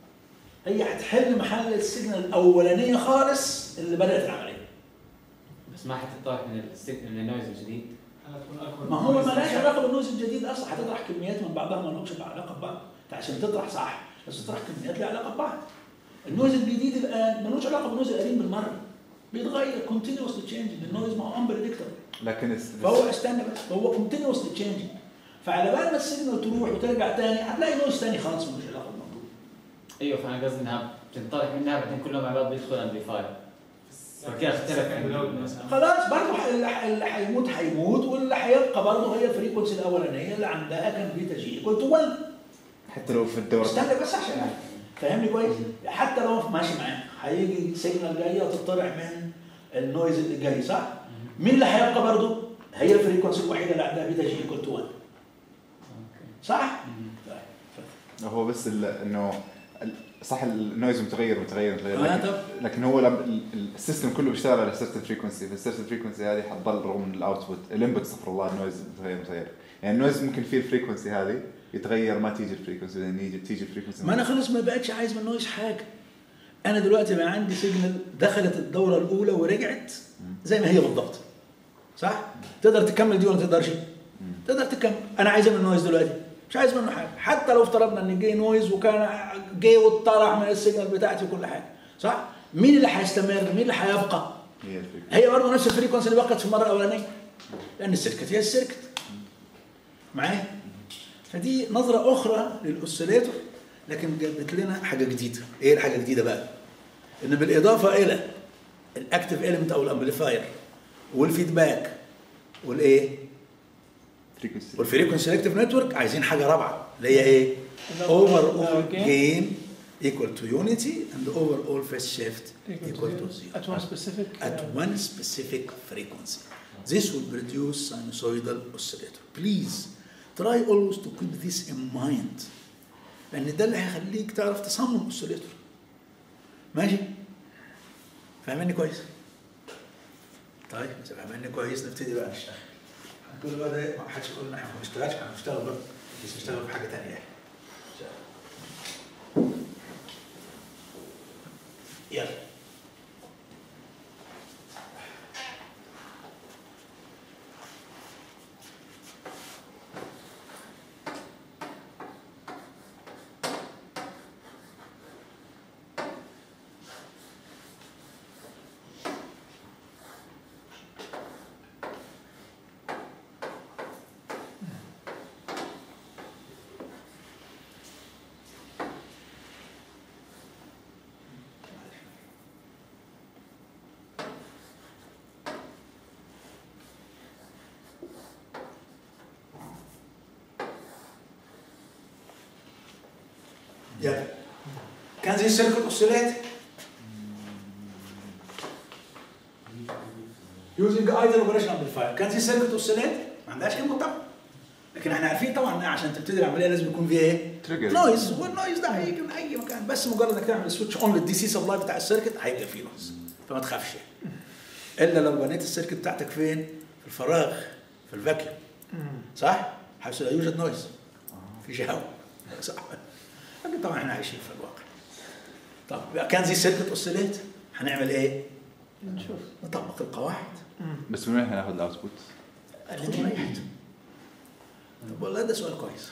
هي هتحل محل السيجنال الاولانيه خالص اللي بدات العمليه بس ما حتطرح من السيجنال من النويز الجديد ما هو مالهاش علاقه بالنويز الجديد اصلا هتطرح كميات من بعضها ما لهمش علاقه ببعض أنت عشان تطرح صح بس تطرح كميات لها علاقه ببعض النويز الجديد الان ملوش علاقه بالنويز القديم بالمره بيتغير continuously changing النويز ما هو unpredictable لكن الس- فهو استنى بس هو continuously changing فعلى بال ما السيجنال تروح وترجع تاني هتلاقي نويز تاني خالص ملوش علاقه بالموضوع ايوه فانا قصدي انها بتنطلق منها بعدين كلهم مع بعض بيدخل امبليفاير فكده اختلف خلاص برضه ح- اللي ح- اللي هيموت هيموت واللي هيبقى برضه هي الفريكونسي الاولانيه اللي عندها كان بيتا جي ايكوال تو 1 حتى لو في الدورة استنى بس عشان أعرف. فاهمني كويس؟ حتى لو ماشي معاك هيجي سيجنال جايه وتطلع من النويز اللي جاي صح؟ مين اللي هيبقى برضه؟ هي الفريكونسي الوحيده اللي عندها بيتا جي ايكوال تو 1 صح؟ طيب. هو بس ال- انه ال- صح النويز متغير متغير متغير آه، لكن, طب. لكن هو لم- ال- ال- السيستم كله بيشتغل على سيرتن فريكونسي فالسيرتن فريكونسي هذه حتضل رغم من الاوتبوت الانبوت استغفر الله النويز متغير متغير يعني النويز ممكن فيه الفريكونسي هذه يتغير ما تيجي الفريكونسي بعدين يجي تيجي الفريكونسي ما انا خلاص ما بقتش عايز من النويز حاجه انا دلوقتي بقى عندي سيجنال دخلت الدوره الاولى ورجعت زي ما هي بالضبط صح تقدر تكمل دي ولا ما تقدرش تقدر تكمل انا عايز من النويز دلوقتي مش عايز منه حاجه حتى لو افترضنا ان جه نويز وكان جه واتطرح من السيجنال بتاعتي وكل حاجه صح مين اللي هيستمر مين اللي هيبقى هي الفريكونسي هي برضه نفس الفريكونسي اللي بقت في المره الاولانيه لان السيركت هي السيركت معايا فدي نظره اخرى للاوسيليتور لكن جابت لنا حاجه جديده ايه الحاجه الجديده بقى ان بالاضافه الى الاكتف اليمنت او الامبليفاير والفيدباك والايه فريكونسي والفريكونسي سيلكتيف نتورك عايزين حاجه رابعه اللي هي ايه اوفر اول جين equal to unity and overall phase shift equal to zero at one specific at uh, one specific frequency. This will produce sinusoidal oscillator. Please try always to keep this in mind. لأن ده اللي هيخليك تعرف تصمم اوسيليتور. ماشي؟ فاهمني كويس؟ طيب إذا فاهمني كويس نبتدي بقى نشتغل. كل بقى ده ما حدش يقول لنا احنا ما بنشتغلش احنا بنشتغل برضه بس نشتغل في حاجة تانية يعني. إن شاء الله. يلا Yeah. Can this circuit oscillate? Using ideal operation amplifier. Can this circuit oscillate? ما عندهاش انبوت طبعا. لكن احنا عارفين طبعا ان عشان تبتدي العمليه لازم يكون فيها ايه؟ Trigger. نويز والنويز ده هيجي من اي مكان بس مجرد انك تعمل سويتش اون للدي سي سبلاي بتاع السيركت هيبقى فيه نويز فما تخافش يعني. الا لو بنيت السيركت بتاعتك فين؟ في الفراغ في الفاكيوم صح؟ حيث لا يوجد نويز في هواء صح لكن طبعا احنا عايشين في الواقع طب كان زي سيركت اوسيليت هنعمل ايه؟ نشوف نطبق القواعد بس من وين هناخذ الاوتبوت؟ خد من أي حتة. طب والله ده سؤال كويس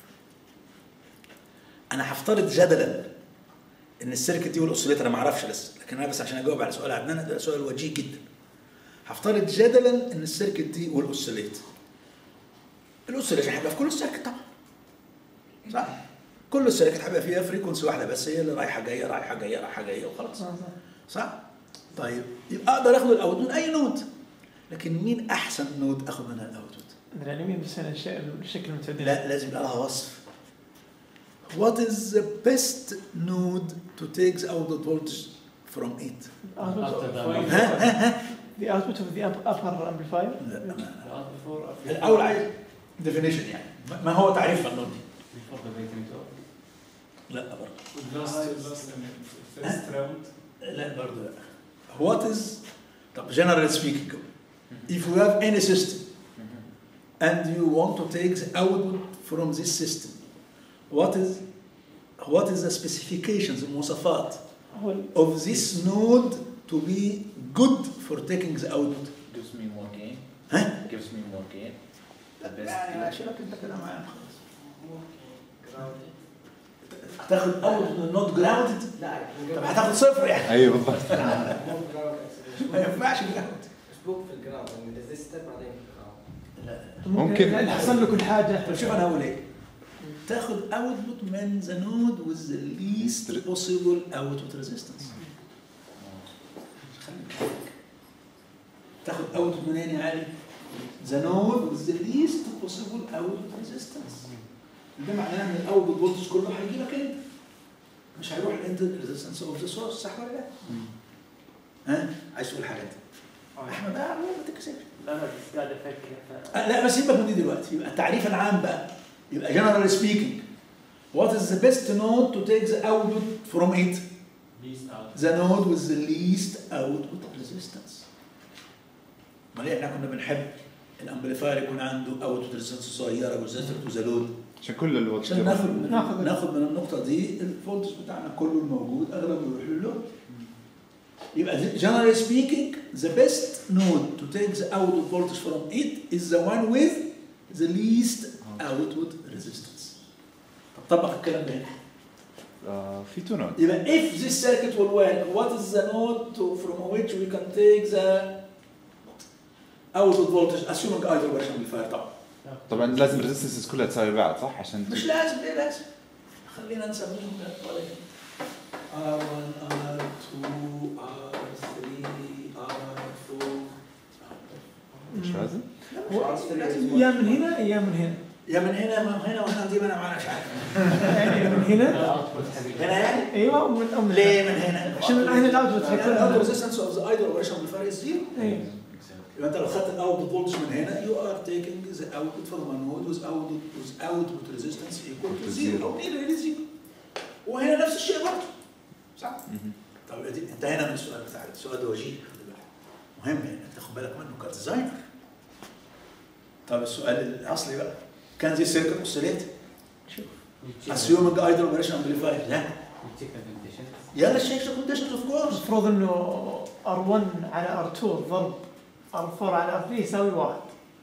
انا هفترض جدلا ان السيركت دي والاوسيليتر انا ما اعرفش لسه لكن انا بس عشان اجاوب على سؤال عدنان ده سؤال وجيه جدا هفترض جدلا ان السيركت دي والاوسيليت الاوسيليشن هيبقى في كل السيركت طبعا صح كل السيركت هيبقى فيها فريكونسي واحده بس هي اللي رايحه جايه رايحه جايه رايحه جايه وخلاص صح طيب يبقى اقدر اخد الاوت من اي نود لكن مين احسن نود اخد منها الاوتبوت يعني مين بس هنا الشيء الشكل المتعدل لا لازم يبقى لها وصف What is the best node to take the output voltage from it? output After of- the- ها ها ها the output of the up- upper amplifier لا ما- before الاول عايز definition يعني ما- ما هو تعريف النود دي؟ before the waiting to لا برضه Last, last first round. لا برضه لا What is طب generally speaking if you have any system and you want to take the output from this system what is what is the specifications المواصفات هو ال- of this node to be good for taking the output Gives me more gain. ها؟ Gives me more gain. يعني ماشي لك انت كده معايا خلاص جراوندد هتاخد اول نوت جراوندد لا طب هتاخد صفر يعني ايوه بالضبط مو جراوند ما ينفعش جراوند مسبوق في الجراوند يعني الريزستر بعدين في الجراوند لا ممكن. لأن حصل له كل حاجه طيب شوف انا هقول ايه تاخد اوتبوت من ذا نود with the least possible output resistance خلي بالك. تاخد اوتبوت منين يا علي؟ ذا نود with the least possible output resistance ده معناه ان الاوتبوت فولتج كله هيجي لك انت مش هيروح انت الريزستنس اوف ذا سورس صح ولا لا؟ ها؟ عايز تقول حاجه انت؟ احمد بقى ما تكسبش لا لا بس قاعد افكر آه، لا بس سيبك من دي دلوقتي يبقى التعريف العام بقى يبقى generally speaking what is the best node to take the output from it least out the node with the least output resistance امال احنا كنا بنحب الامبليفاير يكون عنده اوتبوت ريزستنس صغيره ريزستور تو ذا لود عشان كل الوقت عشان ناخد من ناخد- ناخد من النقطه دي الفولتج بتاعنا كله الموجود اغلبه يروح للود يبقى the- generally speaking the best node to take the output voltage from it is the one with the least output resistance طب طبق الكلام ده هنا. آه، في تو نود يبقى if this circuit will work what is the node to, from which we can take the output voltage assuming either version amplifier طبعا طبعا لازم الريزستنسز كلها تساوي بعض صح عشان مش لازم ليه لازم خلينا نسميهم بالطريقة R1 R2 R3 R4 مش لازم يا من هنا يا من هنا يا من هنا ما هنا وهنا دي ما انا معنا مش عارف يعني من هنا الاوتبوت حقيقي هنا يعني ايوه ومن أو من ليه من هنا؟ عشان الآن الاوتبوت يعني الاوت حيكون ريزيستنس اوف ذا ايدل اوبريشن بالفرق زيرو ايوه يبقى انت لو خدت الاوت فولتج من هنا يو ار تيكينج ذا اوتبوت فروم ا نود وذ اوتبوت وذ اوتبوت ريزيستنس ايكوال تو زيرو او نيرلي زيرو وهنا نفس الشيء برضه صح؟ مهم. طب دي انتهينا من السؤال بتاعك السؤال ده وجيه خلي بالك مهم انك تاخد بالك منه كديزاينر طب السؤال الاصلي بقى كان زي سيركل اوسيليت اسيومنج ايدل اوبريشن امبليفاير لا تشيك الكونديشن يلا الشيك كونديشنز اوف كورس المفروض انه R1 على R2 ضرب R4 على R3 يساوي واحد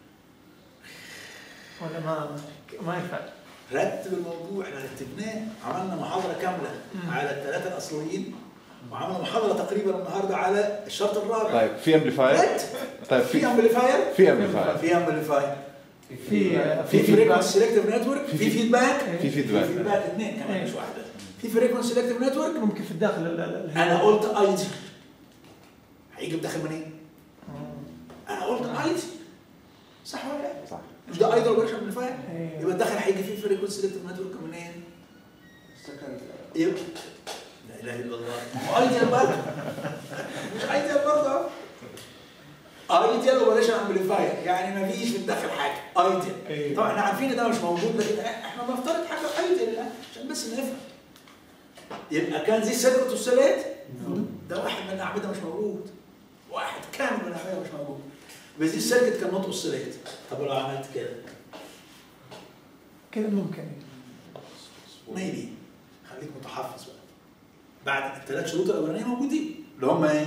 ولا ما ما ينفع رتب الموضوع احنا رتبناه عملنا محاضره كامله مم. على الثلاثه الاصليين وعملنا محاضره تقريبا النهارده على الشرط الرابع طيب في امبليفاير رتب طيب في في امبليفاير في امبليفاير في امبليفاير في في في فريكونسي سيلكتيف نتورك في في فيدباك في في فيدباك فيدباك اثنين كمان إيه. مش واحده في فريكونسي سيلكتيف نتورك ممكن في الداخل ال- ال- ال- انا قلت اي تي هيجي بداخل منين؟ آه. انا قلت اي تي صح ولا لا؟ صح مش ده ايدل اوبريشن امبليفاير أيوه. يبقى الداخل هيجي فيه فريكونسي سيلكتيف نتورك منين؟ يبقى لا اله الا الله ايديال برضه مش ايديال برضه ايديال اوبريشن امبليفاير يعني ما فيش في الداخل حاجه ايديال أيوه. طبعا احنا عارفين ان ده مش موجود لكن احنا بنفترض حاجه ايديال الان عشان بس نفهم يبقى كان زي سيركت والسلات ده واحد من الاعمده مش موجود واحد كامل من الاعمده مش موجود بس دي السيركت كان نوت اوسيليت طب لو عملت كده كذا ممكن ميبي خليك متحفظ بقى بعد الثلاث شروط الاولانيه موجودين اللي هم ايه؟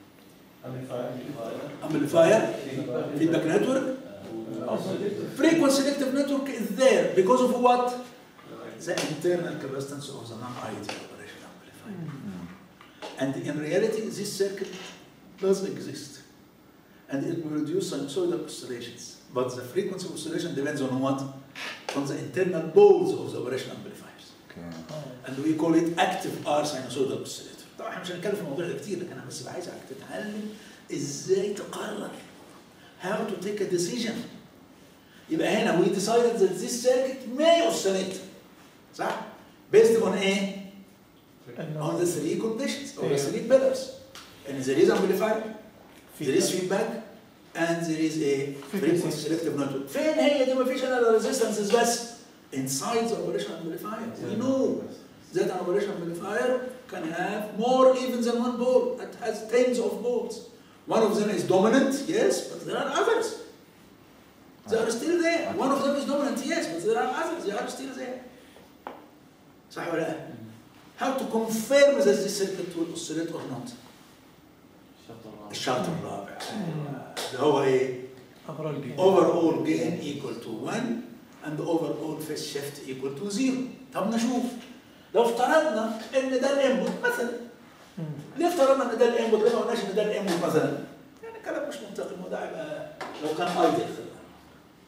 امبليفاير فيدباك نتورك frequency selective network is there because of what? The internal capacitance of the non-ideal operation amplifier. And in reality, this circuit does exist. And it will reduce sinusoidal oscillations. But the frequency of oscillation depends on what? On the internal poles of the operation amplifiers. اوكي And we call it active R sinusoidal oscillator. طبعا احنا مش هنتكلم في الموضوع ده كتير لكن انا بس عايزك تتعلم ازاي تقرر how to take a decision. يبقى هنا we decided that this circuit may oscillate. صح؟ Based on ايه؟ On the three conditions or the three pillars. And there is amplifier, there is feedback, and there is a frequency selective network. فين هي دي؟ مفيش انا resistances بس. Inside the operation amplifier. We know that an operation amplifier can have more even than one pole. It has tens of poles. One of them is dominant, yes, but there are others. They are still there. One of them is dominant, yes, but there are others. They are still there. صح ولا لا؟ How to confirm that this circuit will oscillate or not? الشرط الرابع اللي هو ايه؟ overall gain. overall gain equal to 1 and overall phase shift equal to 0 طب نشوف لو افترضنا ان ده الانبوت مثلا مم. ليه افترضنا ان ده الانبوت ليه ما قلناش ان ده الانبوت مثلا يعني كلام مش منطقي ما ده هيبقى لو كان ايديال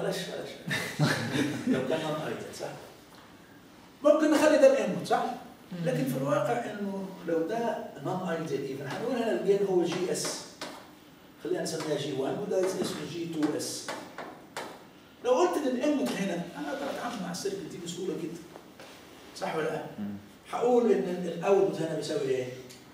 بلاش بلاش لو كان نون ايدل صح ممكن نخلي ده الانبوت صح لكن في الواقع انه لو ده نون ايدل ايفن هنقول هنا الجين هو جي اس خلينا نسميها جي 1 وده اسمه جي 2 اس لو قلت ان الانبوت هنا انا اقدر اتعامل مع السيركت دي بسهوله جدا صح ولا لا؟ مم. هقول ان الاوتبوت هنا بيساوي ايه؟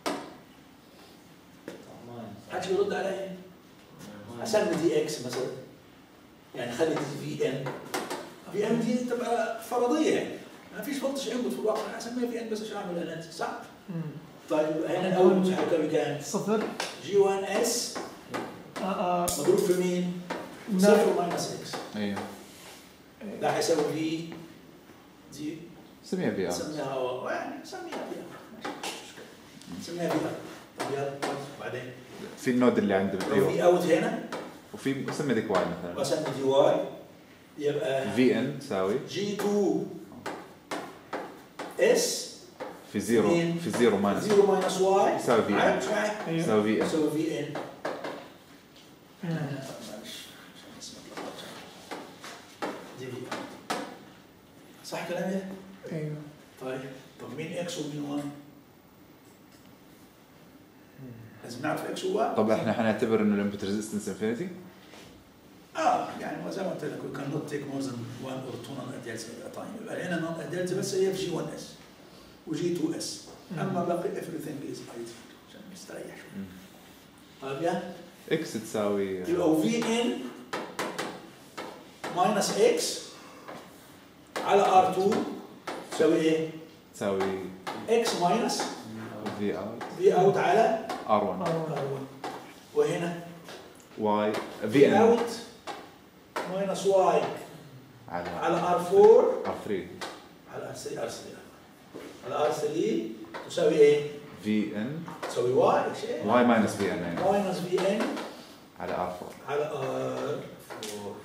محدش بيرد عليا اسمي دي اكس مثلا يعني خلي دي في ان في ان دي تبقى فرضيه يعني ما فيش فولتج انبوت في الواقع انا اسميها في ان بس عشان اعمل اناليسيس صح؟ مم. طيب هنا الاوتبوت هيساوي كام؟ صفر جي 1 اس آه، آه، مضروب في مين؟ نعم. صفر ماينس اكس ايوه ده هيساوي في دي سميها في ار نسميها هواء يعني نسميها في ار ماشي مش مشكله نسميها في ار طب يلا بعدين في النود اللي عنده لو ايوه في اوت هنا وفي سمي ذيك واي مثلا واسمي دي واي يبقى في ان تساوي جي 2 اس في زيرو مين؟ في زيرو ماينس 0 ماينس واي يساوي في ان عارف معي ايوه يساوي في ان يساوي في ان مم. معلش عشان اسمي اتلخبطت. دي في صح كلامي؟ ايوه طيب طب مين اكس ومين 1؟ لازم نعرف اكس و 1 طب احنا حنعتبر انه الانبوت ريزيستنس انفينيتي اه يعني زي ما قلت لك we cannot take more than one or two non adults at a time يبقى هنا non adults بس هي في جي 1 اس وجي 2 اس اما باقي everything is idle عشان نستريح شوي طيب يا اكس تساوي يبقى في ان ماينس اكس على ار 2 تساوي ايه؟ تساوي اكس ماينس في اوت في اوت على ار 1 آه، ار 1 وهنا واي في في ان اوت ماينس واي على على ار 4 ار 3 على ار 3 ار 3 على ار 3 تساوي ايه؟ في ان تساوي واي شيء واي ماينس في ان يعني ماينس في ان على ار 4 على ار 4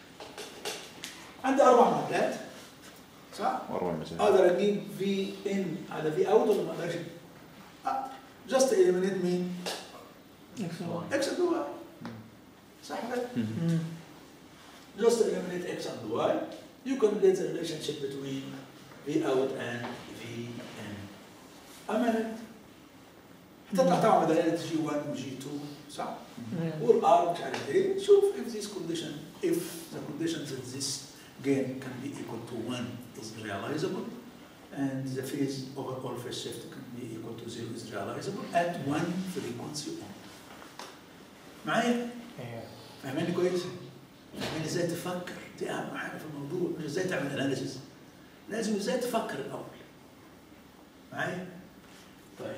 عندي اربع معادلات صح؟ واربع مجال اقدر اجيب في ان على في اوت ولا ما اقدرش؟ جاست اليمينيت مين؟ excellent. اكس اند واي صح كده؟ مم. Just eliminate x and y, you can get the relationship between v out and v in. أما هتطلع طبعا بدلالة جي 1 وجي 2 صح؟ مم. والار مش عارف ايه شوف if this condition if the conditions that this gain can be equal to 1 is realizable and the phase over all phase shift can be equal to 0 is realizable at one frequency only. معايا؟ ايوه فاهماني كويس؟ فاهماني ازاي تفكر دي اهم حاجه في الموضوع مش ازاي تعمل اناليسيس لازم ازاي تفكر الاول معايا؟ طيب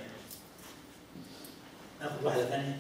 ناخد واحده ثانيه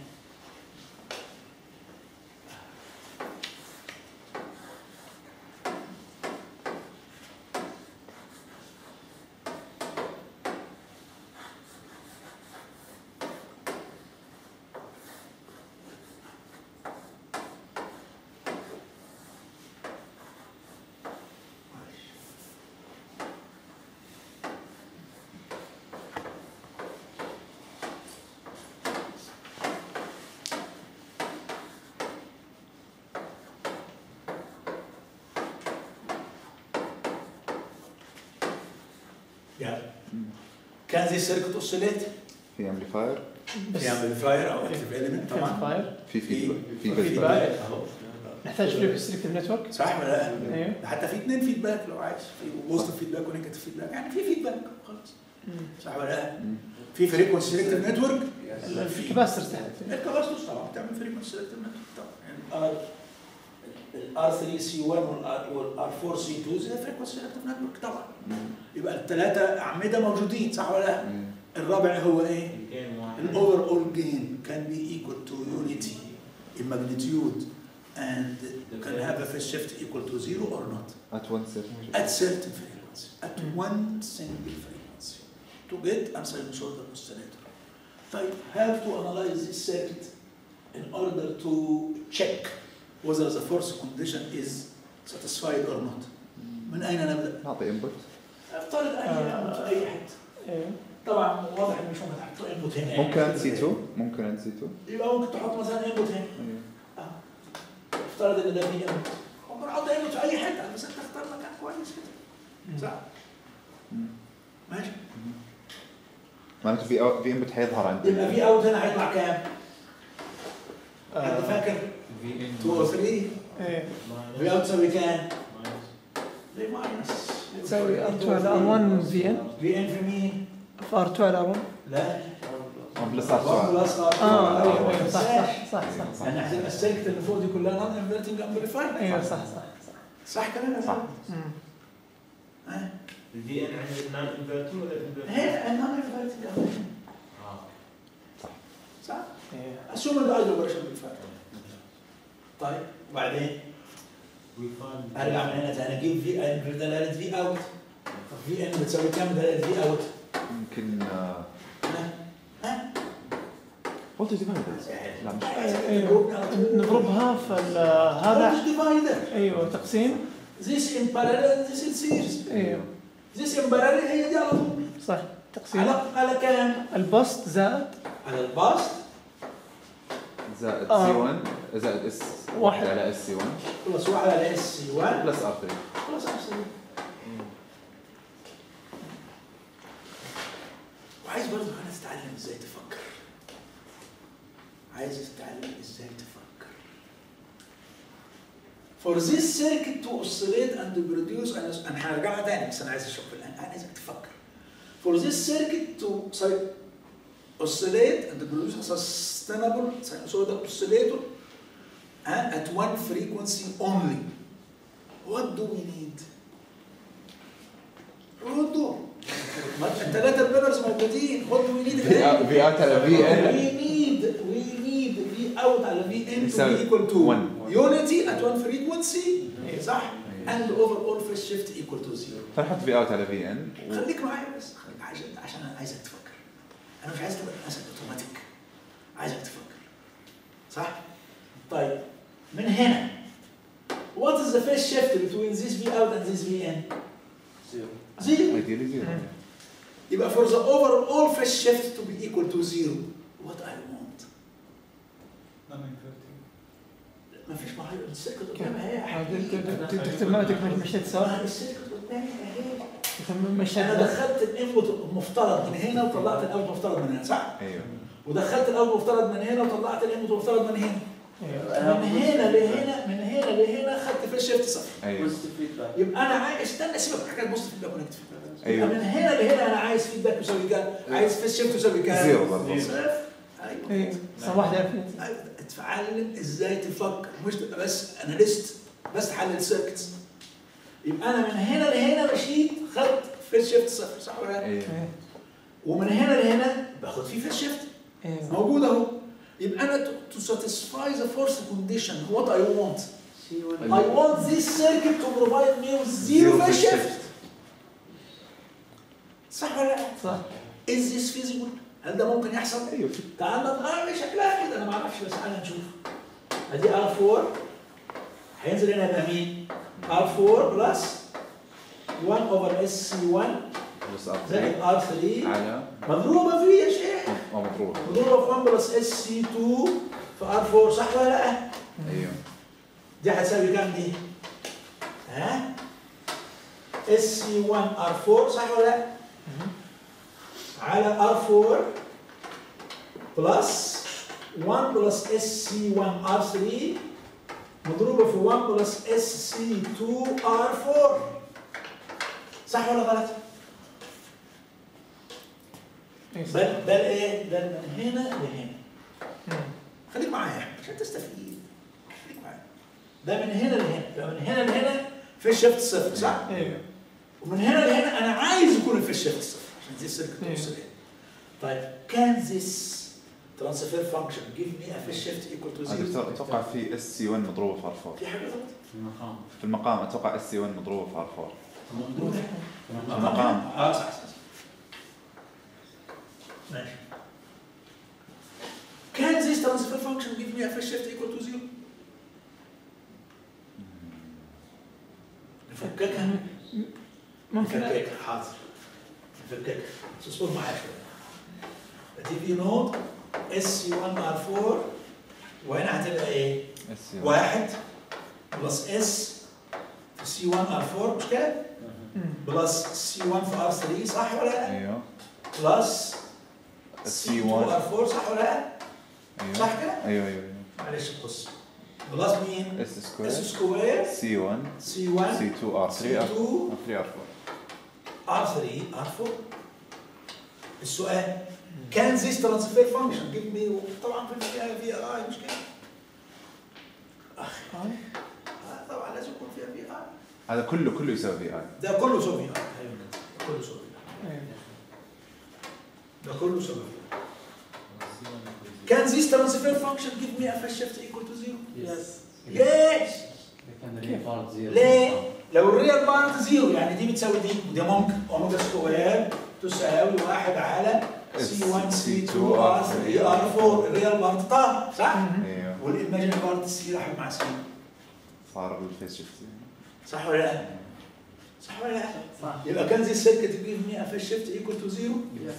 يلا كان زي سيركت اوسيليت في امبليفاير بس في امبليفاير او اكتف اليمنت طبعا فاير في فيدباك في في فيدباك feedback. نحتاج فيه في السلكتيف نتورك صح ولا لا؟ ايوه ده حتى في اثنين فيدباك لو عايز في بوزيتيف فيدباك ونيجاتيف فيدباك يعني في فيدباك خلاص صح ولا لا؟ في فريكونسي سيلكتيف نتورك الكباستر تحت الكباستوس طبعا بتعمل فريكونسي سيلكتيف نتورك طبعا يعني الار الار 3 سي 1 والار 4 سي 2 زي فريكونسي سيلكتيف نتورك طبعا يبقى الثلاثه اعمده موجودين صح ولا لا؟ الرابع هو ايه؟ الاوفر اول جين can be equal to unity in magnitude and can have a phase shift equal to zero or not ات 1 سيركل at certain frequency at one single frequency to get a sinusoidal oscillator طيب have to analyze this circuit in order to check whether the force condition is satisfied or not من اين نبدا؟ نعطي انبوت افترض اي آه. في اي حته ايوه طبعا واضح ان مش ممكن تحط انبوت هنا ممكن ان سي 2 ممكن ان سي 2 يبقى ممكن تحط مثلا انبوت هنا افترض ان ده في انبوت ممكن احط انبوت في اي حته بس انت اختار مكان كويس كده صح مم. ماشي معناته في أو- في انبوت حيظهر عندي يبقى في اوت هنا هيطلع كام؟ انت آه، فاكر في ان 2 او 3 ايه في اوت تساوي كام؟ ليه ماينس؟ تساوي R2 على R1 في ان في ان في مين؟ في R2 على R1 لا بلس 1 ار بلس ار اه ايوه ايوه صح صح صح صح يعني هتبقى السيركت اللي فوق دي كلها نون انفرتنج امبليفاير ايوه صح صح صح صح كلام صح. مم. ها؟ الفي ان عند النون انفرتر ولا الانفرتر؟ هي النون انفرتنج امبليفاير صح؟ ايه اسوم ان ايدل اوبريشن بالفعل طيب وبعدين ارجع من هنا تاني اجيب في ان في دلاله في اوت في ان بتساوي كام دلاله في اوت؟ يمكن آه، ها؟ ها؟ فولتج ديفايدر لا مش ايوه نضربها في ال- هذا هذا ديفايدر ايوه تقسيم This in parallel this in series ايوه This in parallel هي دي على طول صح تقسيم على على كام؟ البسط زائد على الباست زائد آه. سي 1 زائد اس واحد. على اس سي 1 بلس 1 على اس سي 1 بلس ار 3 خلاص احسن وعايز برضه انا تتعلم ازاي تفكر عايز تتعلم ازاي تفكر For this circuit to oscillate and to produce انا انا هرجع لها تاني بس انا عايز اشوف الان انا عايزك تفكر For this circuit to sorry, oscillate and to produce a sustainable sinusoidal oscillator and at one frequency only What do we need? ردوا الثلاثة بيبرز موجودين what do we need في اوت في اوت على في ان we need we need V out على V in to يساوي be equal to one. unity at one frequency صح and overall phase shift equal to zero فنحط في اوت على في ان خليك معايا بس خليك عشان عشان انا عايزك تفكر انا مش عايز تبقى ناسك اوتوماتيك عايزك تفكر صح طيب من هنا what is the phase shift between this V out and this V in زيرو zero ايديالي زيرو يبقى for the overall phase shift to be equal to zero what I want نون انفرتر ما فيش معايا السيركت قدامي اهي يا حبيبي تكتب معك مشيت سوا ما السيركت قدامي اهي مشيت انا دخلت الانبوت المفترض من هنا وطلعت الاوت المفترض من هنا صح؟ ايوه ودخلت الاوت المفترض من هنا وطلعت الانبوت المفترض من هنا ايوه من هنا لهنا من هنا لهنا خدت في الشيفت صفر ايوه بوزيتيف فيدباك يبقى انا عايز استنى سيبك من حكايه بوست فيدباك ونكتب يبقى ايوه من هنا لهنا انا عايز فيدباك يساوي كام؟ عايز في الشيفت يساوي كام؟ زيرو برضه. صفر ايوه ايوه صح واحدة انفينيتي أيوة. اتعلم ازاي تفكر مش تبقى بس اناليست بس تحلل سيركتس يبقى انا من هنا لهنا مشيت خدت في الشيفت صفر صح ولا لا؟ ايوه ومن هنا لهنا باخد فيه في الشيفت ايوه موجود اهو يبقى انا to satisfy the first condition what I want سي 1 I want this circuit to provide me with zero phase shift صح ولا لا؟ صح Is this feasible؟ هل ده ممكن يحصل؟ ايوه تعال نقارن شكلها كده انا ما اعرفش بس تعالى نشوف ادي R4 هينزل هنا يبقى مين؟ R4 بلس 1 over SC1 بلس ار زائد 3 R3 على مضروبه في يا شيخ او مضروب مضروبه في 1 بلس SC2 في R4 صح ولا لا؟ ايوه دي هتساوي كام دي؟ ها؟ SC1 R4 صح ولا لا؟ على R4 بلس 1 بلس SC1 R3 مضروبة في 1 بلس SC2 R4 صح ولا غلط؟ ايوه صح. بل بل ايه؟ بل من هنا لهنا مم. خليك معايا عشان تستفيد خليك معايا ده من هنا لهنا ده من هنا لهنا في شيفت صفر صح؟ ايوه ومن هنا لهنا انا عايز يكون في الشيفت صفر عشان دي السيركت إيه. توصل هنا طيب كان ذس ترانسفير فانكشن جيف مي ا في الشيفت ايكوال تو هذا زيرو اتوقع في اس سي 1 مضروبه في ار 4 في حاجه غلط؟ المقام في المقام اتوقع اس سي 1 مضروبه في ار 4 موجودة هنا. المقام. اه صح صح صح. ماشي Can this transfer function give me a phase shift equal to zero? نفككها ممكن نفككها حاضر نفككها بس اصبر معايا شوية دي في نود اس سي 1 ار 4 وهنا هتبقى ايه؟ اس سي 1 واحد بلس اس سي 1 ار 4 مش كده؟ بلس سي 1 في ار 3 صح ولا لا؟ ايوه بلس السي سي 2 1 ار 4 صح ولا لا؟ ايوه صح كده؟ ايوه ايوه معلش القصه بلس مين؟ اس اس سكوير سكوير سي 1 سي 1 سي 2 ار 3 ار 2 3 ار 4 ار 3 ار 4 السؤال كان ذيس ترانسفير فانكشن جيب مي طبعا في فيها في اي مش كده؟ اخي آه، طبعا لازم يكون فيها في اي هذا كله كله يساوي في اي ده كله سوي اي كله سوي ده كله سوي كان ذيس ترانسفير فانكشن جيب مي اف شيفت ايكوال تو زيرو يس يس كان ريل بارت زيرو ليه؟ لو الريال بارت زيرو يعني دي بتساوي دي وده ممكن اوميجا سكوير تساوي واحد على سي 1 سي 2 ار 3 ار 4 الريال بارت طار صح؟ ايوه والايماجن بارت سي راح مع سي صار الفيس شيفت صح ولا لا؟ صح ولا لا؟ صح يبقى كان زي السيركت تجيب 100 اف شيفت ايكوال تو زيرو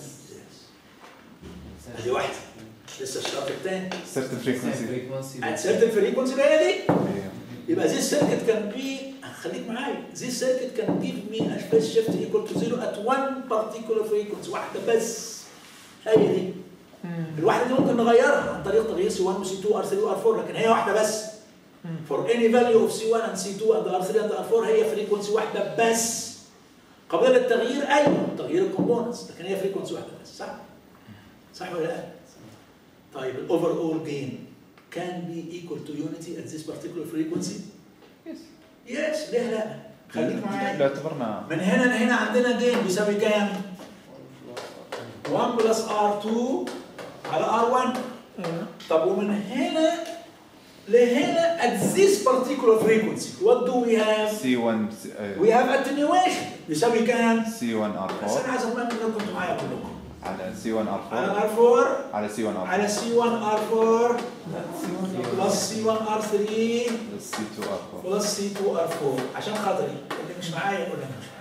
دي واحده لسه الشرط الثاني سيرتن فريكونسي فريكونسي at certain frequency هي دي ايوه يبقى زي السيركت كان بي خليك معايا زي السيركت كان جيف مي اشباس شيفت ايكوال تو زيرو ات وان بارتيكولار فريكونسي واحده بس هي دي الواحده دي ممكن نغيرها عن طريق تغيير سي 1 وسي 2 ار 3 وار 4 لكن هي واحده بس for any value of C1 and C2 and R3 and R4 هي فريكونسي واحده بس قبل التغيير ايوه تغيير الكومبوننتس لكن هي فريكونسي واحده بس صح؟ صح ولا لا؟ طيب الاوفر اول جين can be equal to unity at this particular frequency؟ Yes. يس ليه لا؟ خليك لو معايا اعتبرنا من هنا لهنا عندنا جين بيساوي كام؟ 1 بلس R2 على R1 طب ومن هنا لهنا at this particular frequency what do we have؟ سي 1 we have attenuation بيساوي كام؟ سي 1 ار بس 4 انا عايز اطمن انكم كنتوا معايا كلكم على سي 1 ار على 4 R4 على سي 1 ار على 4 C1 R4 بلس C1 R3 سي 2 ار 4 بلس C2 R4 عشان خاطري اللي مش معايا يقول انا مش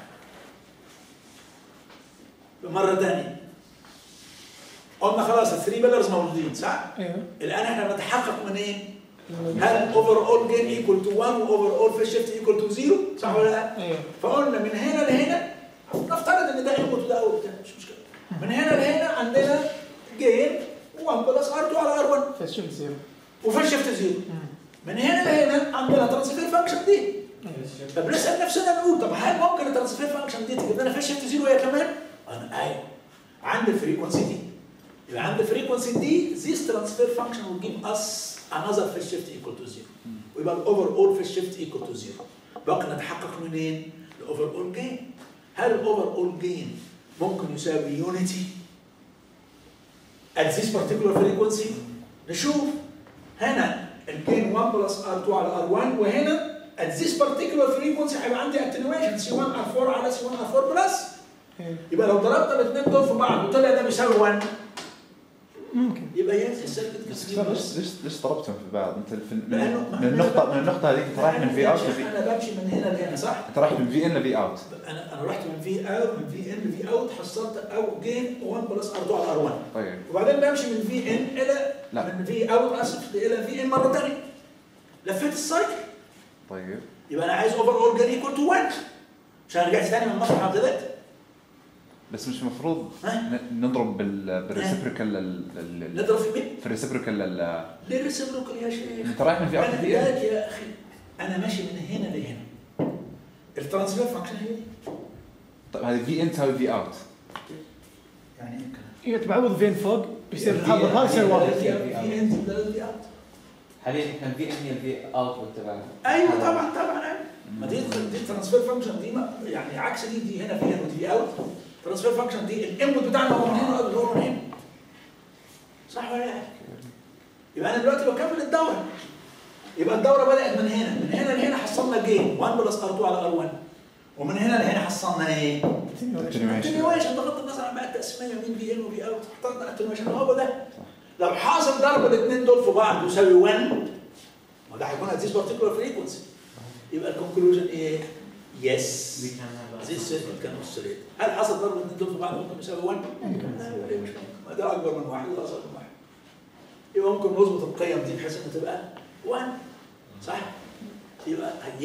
معايا مرة ثانية قلنا خلاص الثري بيلرز موجودين صح؟ ايوه الآن احنا بنتحقق منين؟ هل اوفر اول جين ايكوال تو 1 واوفر اول في شيفت ايكوال تو 0 صح ولا لا؟ ايوه فقلنا من هنا لهنا نفترض ان ده انبوت وده اوت مش مشكله من هنا لهنا عندنا جين 1 بلس ار 2 على ار 1 فشل زيرو وفي شيفت 0 من هنا لهنا عندنا ترانسفير فانكشن دي طب نسال نفسنا نقول طب هل ممكن الترانسفير فانكشن دي تجيب لنا في شيفت 0 هي كمان؟ انا ايوه عند الفريكونسي دي يبقى عند الفريكونسي دي this transfer function will give us another phase shift equal to 0 ويبقى الاوفر اول phase shift equal to 0 بقى نتحقق منين؟ الاوفر اول جين هل الاوفر اول جين ممكن يساوي يونيتي at this particular frequency نشوف هنا الجين 1 بلس ار2 على ار1 وهنا at this particular frequency هيبقى عندي attenuation C1 R4 على C1 R4 بلس إيه. يبقى لو ضربنا الاثنين دول في بعض وطلع ده بيساوي 1 ممكن يبقى ينزل السيركت بس كسر ليش ليش ليش ضربتهم في بعض؟ انت في من, لأنه- من النقطة من النقطة هذيك انت رايح من في اوت لفي انا بمشي من هنا لهنا صح؟ انت رايح من في ان لفي اوت انا انا رحت من في اوت من في ان لفي اوت حصلت او جين 1 بلس ار2 على ار1 طيب وبعدين بمشي من في ان الى لا. من في اوت اسف الى في ان مره ثانيه لفيت السايكل طيب يبقى انا عايز اوفر اول جين ايكوال تو 1 عشان رجعت ثاني من مطرح ما ابتديت بس مش المفروض ها؟ ن- نضرب بال بالريسبريكال ال- ال- ال- نضرب في مين؟ في الريسبريكال ال- ليه الريسبروكال يا شيخ؟ انت رايح من في اوت انا لفي ان بداية يا اخي انا ماشي من هنا لهنا الترانسفير فانكشن هي دي طيب هذه في ان تساوي في اوت يعني ايه الكلام؟ ايوه تعوض فين فوق بيصير في- الحظ هذا يصير واحد في في انت بدل في اوت حاليا كان في ان هي الفي اوتبوت تبعنا ايوه طبعا طبعا ايوه ما دي دي الترانسفير فانكشن دي ما يعني عكس دي دي هنا في ان ودي في اوت الترانسفير فانكشن دي الانبوت بتاعنا هو من هنا واللي هو من هنا صح ولا لا؟ يبقى انا دلوقتي بكمل الدوره يبقى الدوره بدات من هنا من هنا لهنا حصلنا جين 1 بلس ار 2 على ار 1 ومن هنا لهنا حصلنا ايه؟ اتنيويشن بغض النظر عن بقى التقسيميه مين في ان وفي اوت اخترنا اتنيويشن هو ده لو حاصل ضرب الاثنين دول في بعض يساوي 1 ما ده هيكون هتزيد بارتيكولار فريكونسي يبقى الكونكلوجن ايه؟ يس زي السيركل كان اوسيليت هل حصل ضرب الاثنين دول في بعض ممكن يساوي 1؟ لا ليه مش ممكن ما ده اكبر من واحد وده اصغر من واحد يبقى ممكن نظبط القيم دي بحيث انها تبقى 1 صح؟ يبقى يس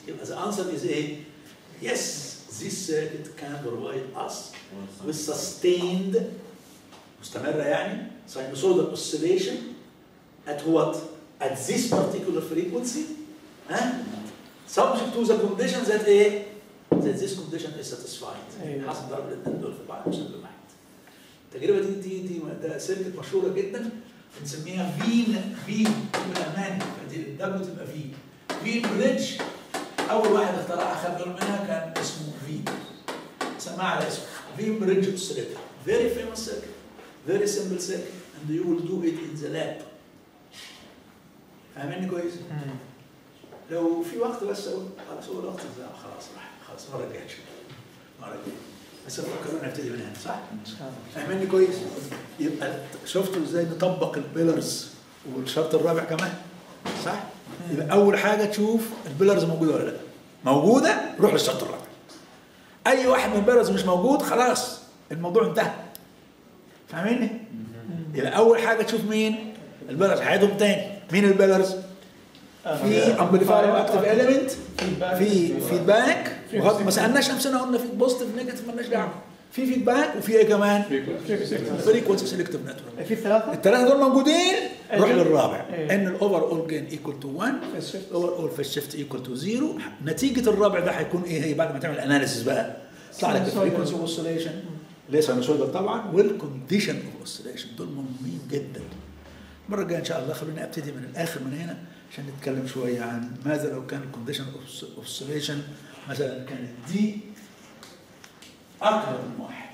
يبقى the answer is ايه؟ yes this circuit can provide us with sustained مستمرة يعني sinusoidal oscillation at what? At this particular frequency ها؟ subject to the condition that ايه؟ that this condition is satisfied أيوة. حسب ضرب الاثنين دول في بعض مسلم واحد التجربة دي دي دي ده سيركت مشهورة جدا بنسميها فين فين بالألماني فدي الدبليو تبقى فين فين بريدج أول واحد اخترعها خد باله منها كان اسمه فين سماها على اسمه فين بريدج اوسيليتور very famous circuit very simple circuit and you will do it in the lab فاهمني كويس؟ لو في وقت بس اقول خلاص هو الوقت ده خلاص راح خلاص المره الجايه ان شاء الله المره الجايه بس فكرنا نبتدي من هنا صح؟ فاهمني كويس؟ يبقى شفتوا ازاي نطبق البيلرز والشرط الرابع كمان صح؟ يبقى اول حاجه تشوف البيلرز موجوده ولا لا موجوده روح للشرط الرابع اي واحد من البيلرز مش موجود خلاص الموضوع انتهى فاهميني؟ يبقى اول حاجه تشوف مين البيلرز هعيدهم تاني مين البيلرز؟ في امبليفاير اكتف اليمنت في فيدباك وغض ما سالناش امثله قلنا في بوزيتيف نيجاتيف مالناش دعوه في فيدباك وفي ايه كمان؟ فريكونسي سيلكتيف نتورك في ثلاثة الثلاثه دول موجودين روح أجل. للرابع إيه. ان الاوفر اول جين ايكوال تو 1 الاوفر اول في الشيفت ايكوال تو 0 نتيجه الرابع ده هيكون ايه هي بعد ما تعمل اناليسيس بقى يطلع لك Sinusoidal. الفريكونسي اوسيليشن ليه ساينوسويدال طبعا والكونديشن اوف اوسيليشن دول مهمين جدا المره الجايه ان شاء الله خلوني ابتدي من الاخر من هنا عشان نتكلم شويه عن ماذا لو كان الكونديشن اوف اوسيليشن مثلا كانت دي اكبر من واحد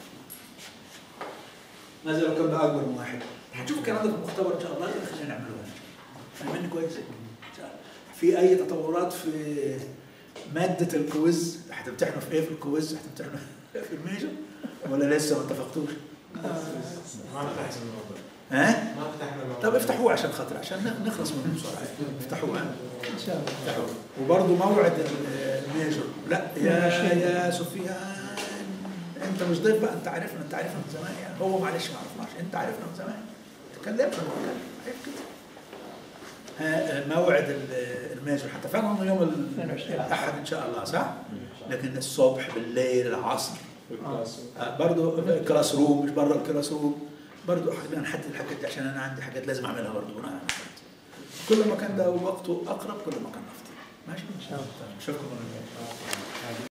ماذا لو كان ده اكبر من واحد هتشوف الكلام ده في المختبر ان شاء الله يبقى خلينا نعمله هنا فاهميني كويس إن شاء الله. في اي تطورات في ماده الكويز هتمتحنوا في ايه في الكويز هتمتحنوا في الميجر ولا لسه ما اتفقتوش ما فتحنا الموضوع ها ما فتحنا الموضوع طب افتحوه عشان خاطر عشان نخلص منه بسرعه افتحوه ها؟ ان شاء الله افتحوه وبرضه موعد الميجر لا يا يا سفيان انت مش ضيف بقى انت عارفنا انت عارفنا من زمان يعني هو معلش ما عرفناش انت عارفنا من زمان تكلمنا عارف كده ها، موعد ال- الميجر حتى فعلا يوم ال- 22. الاحد ان شاء الله صح؟ لكن الصبح بالليل العصر آه، برضو الكلاس روم مش بره الكلاس روم برضو خلينا نحدد الحاجات دي عشان انا عندي حاجات لازم اعملها برضو بناء على الحاجات. كل ما كان ده وقته اقرب كل ما كان افضل ماشي ان شاء الله اشوفكم مره جايه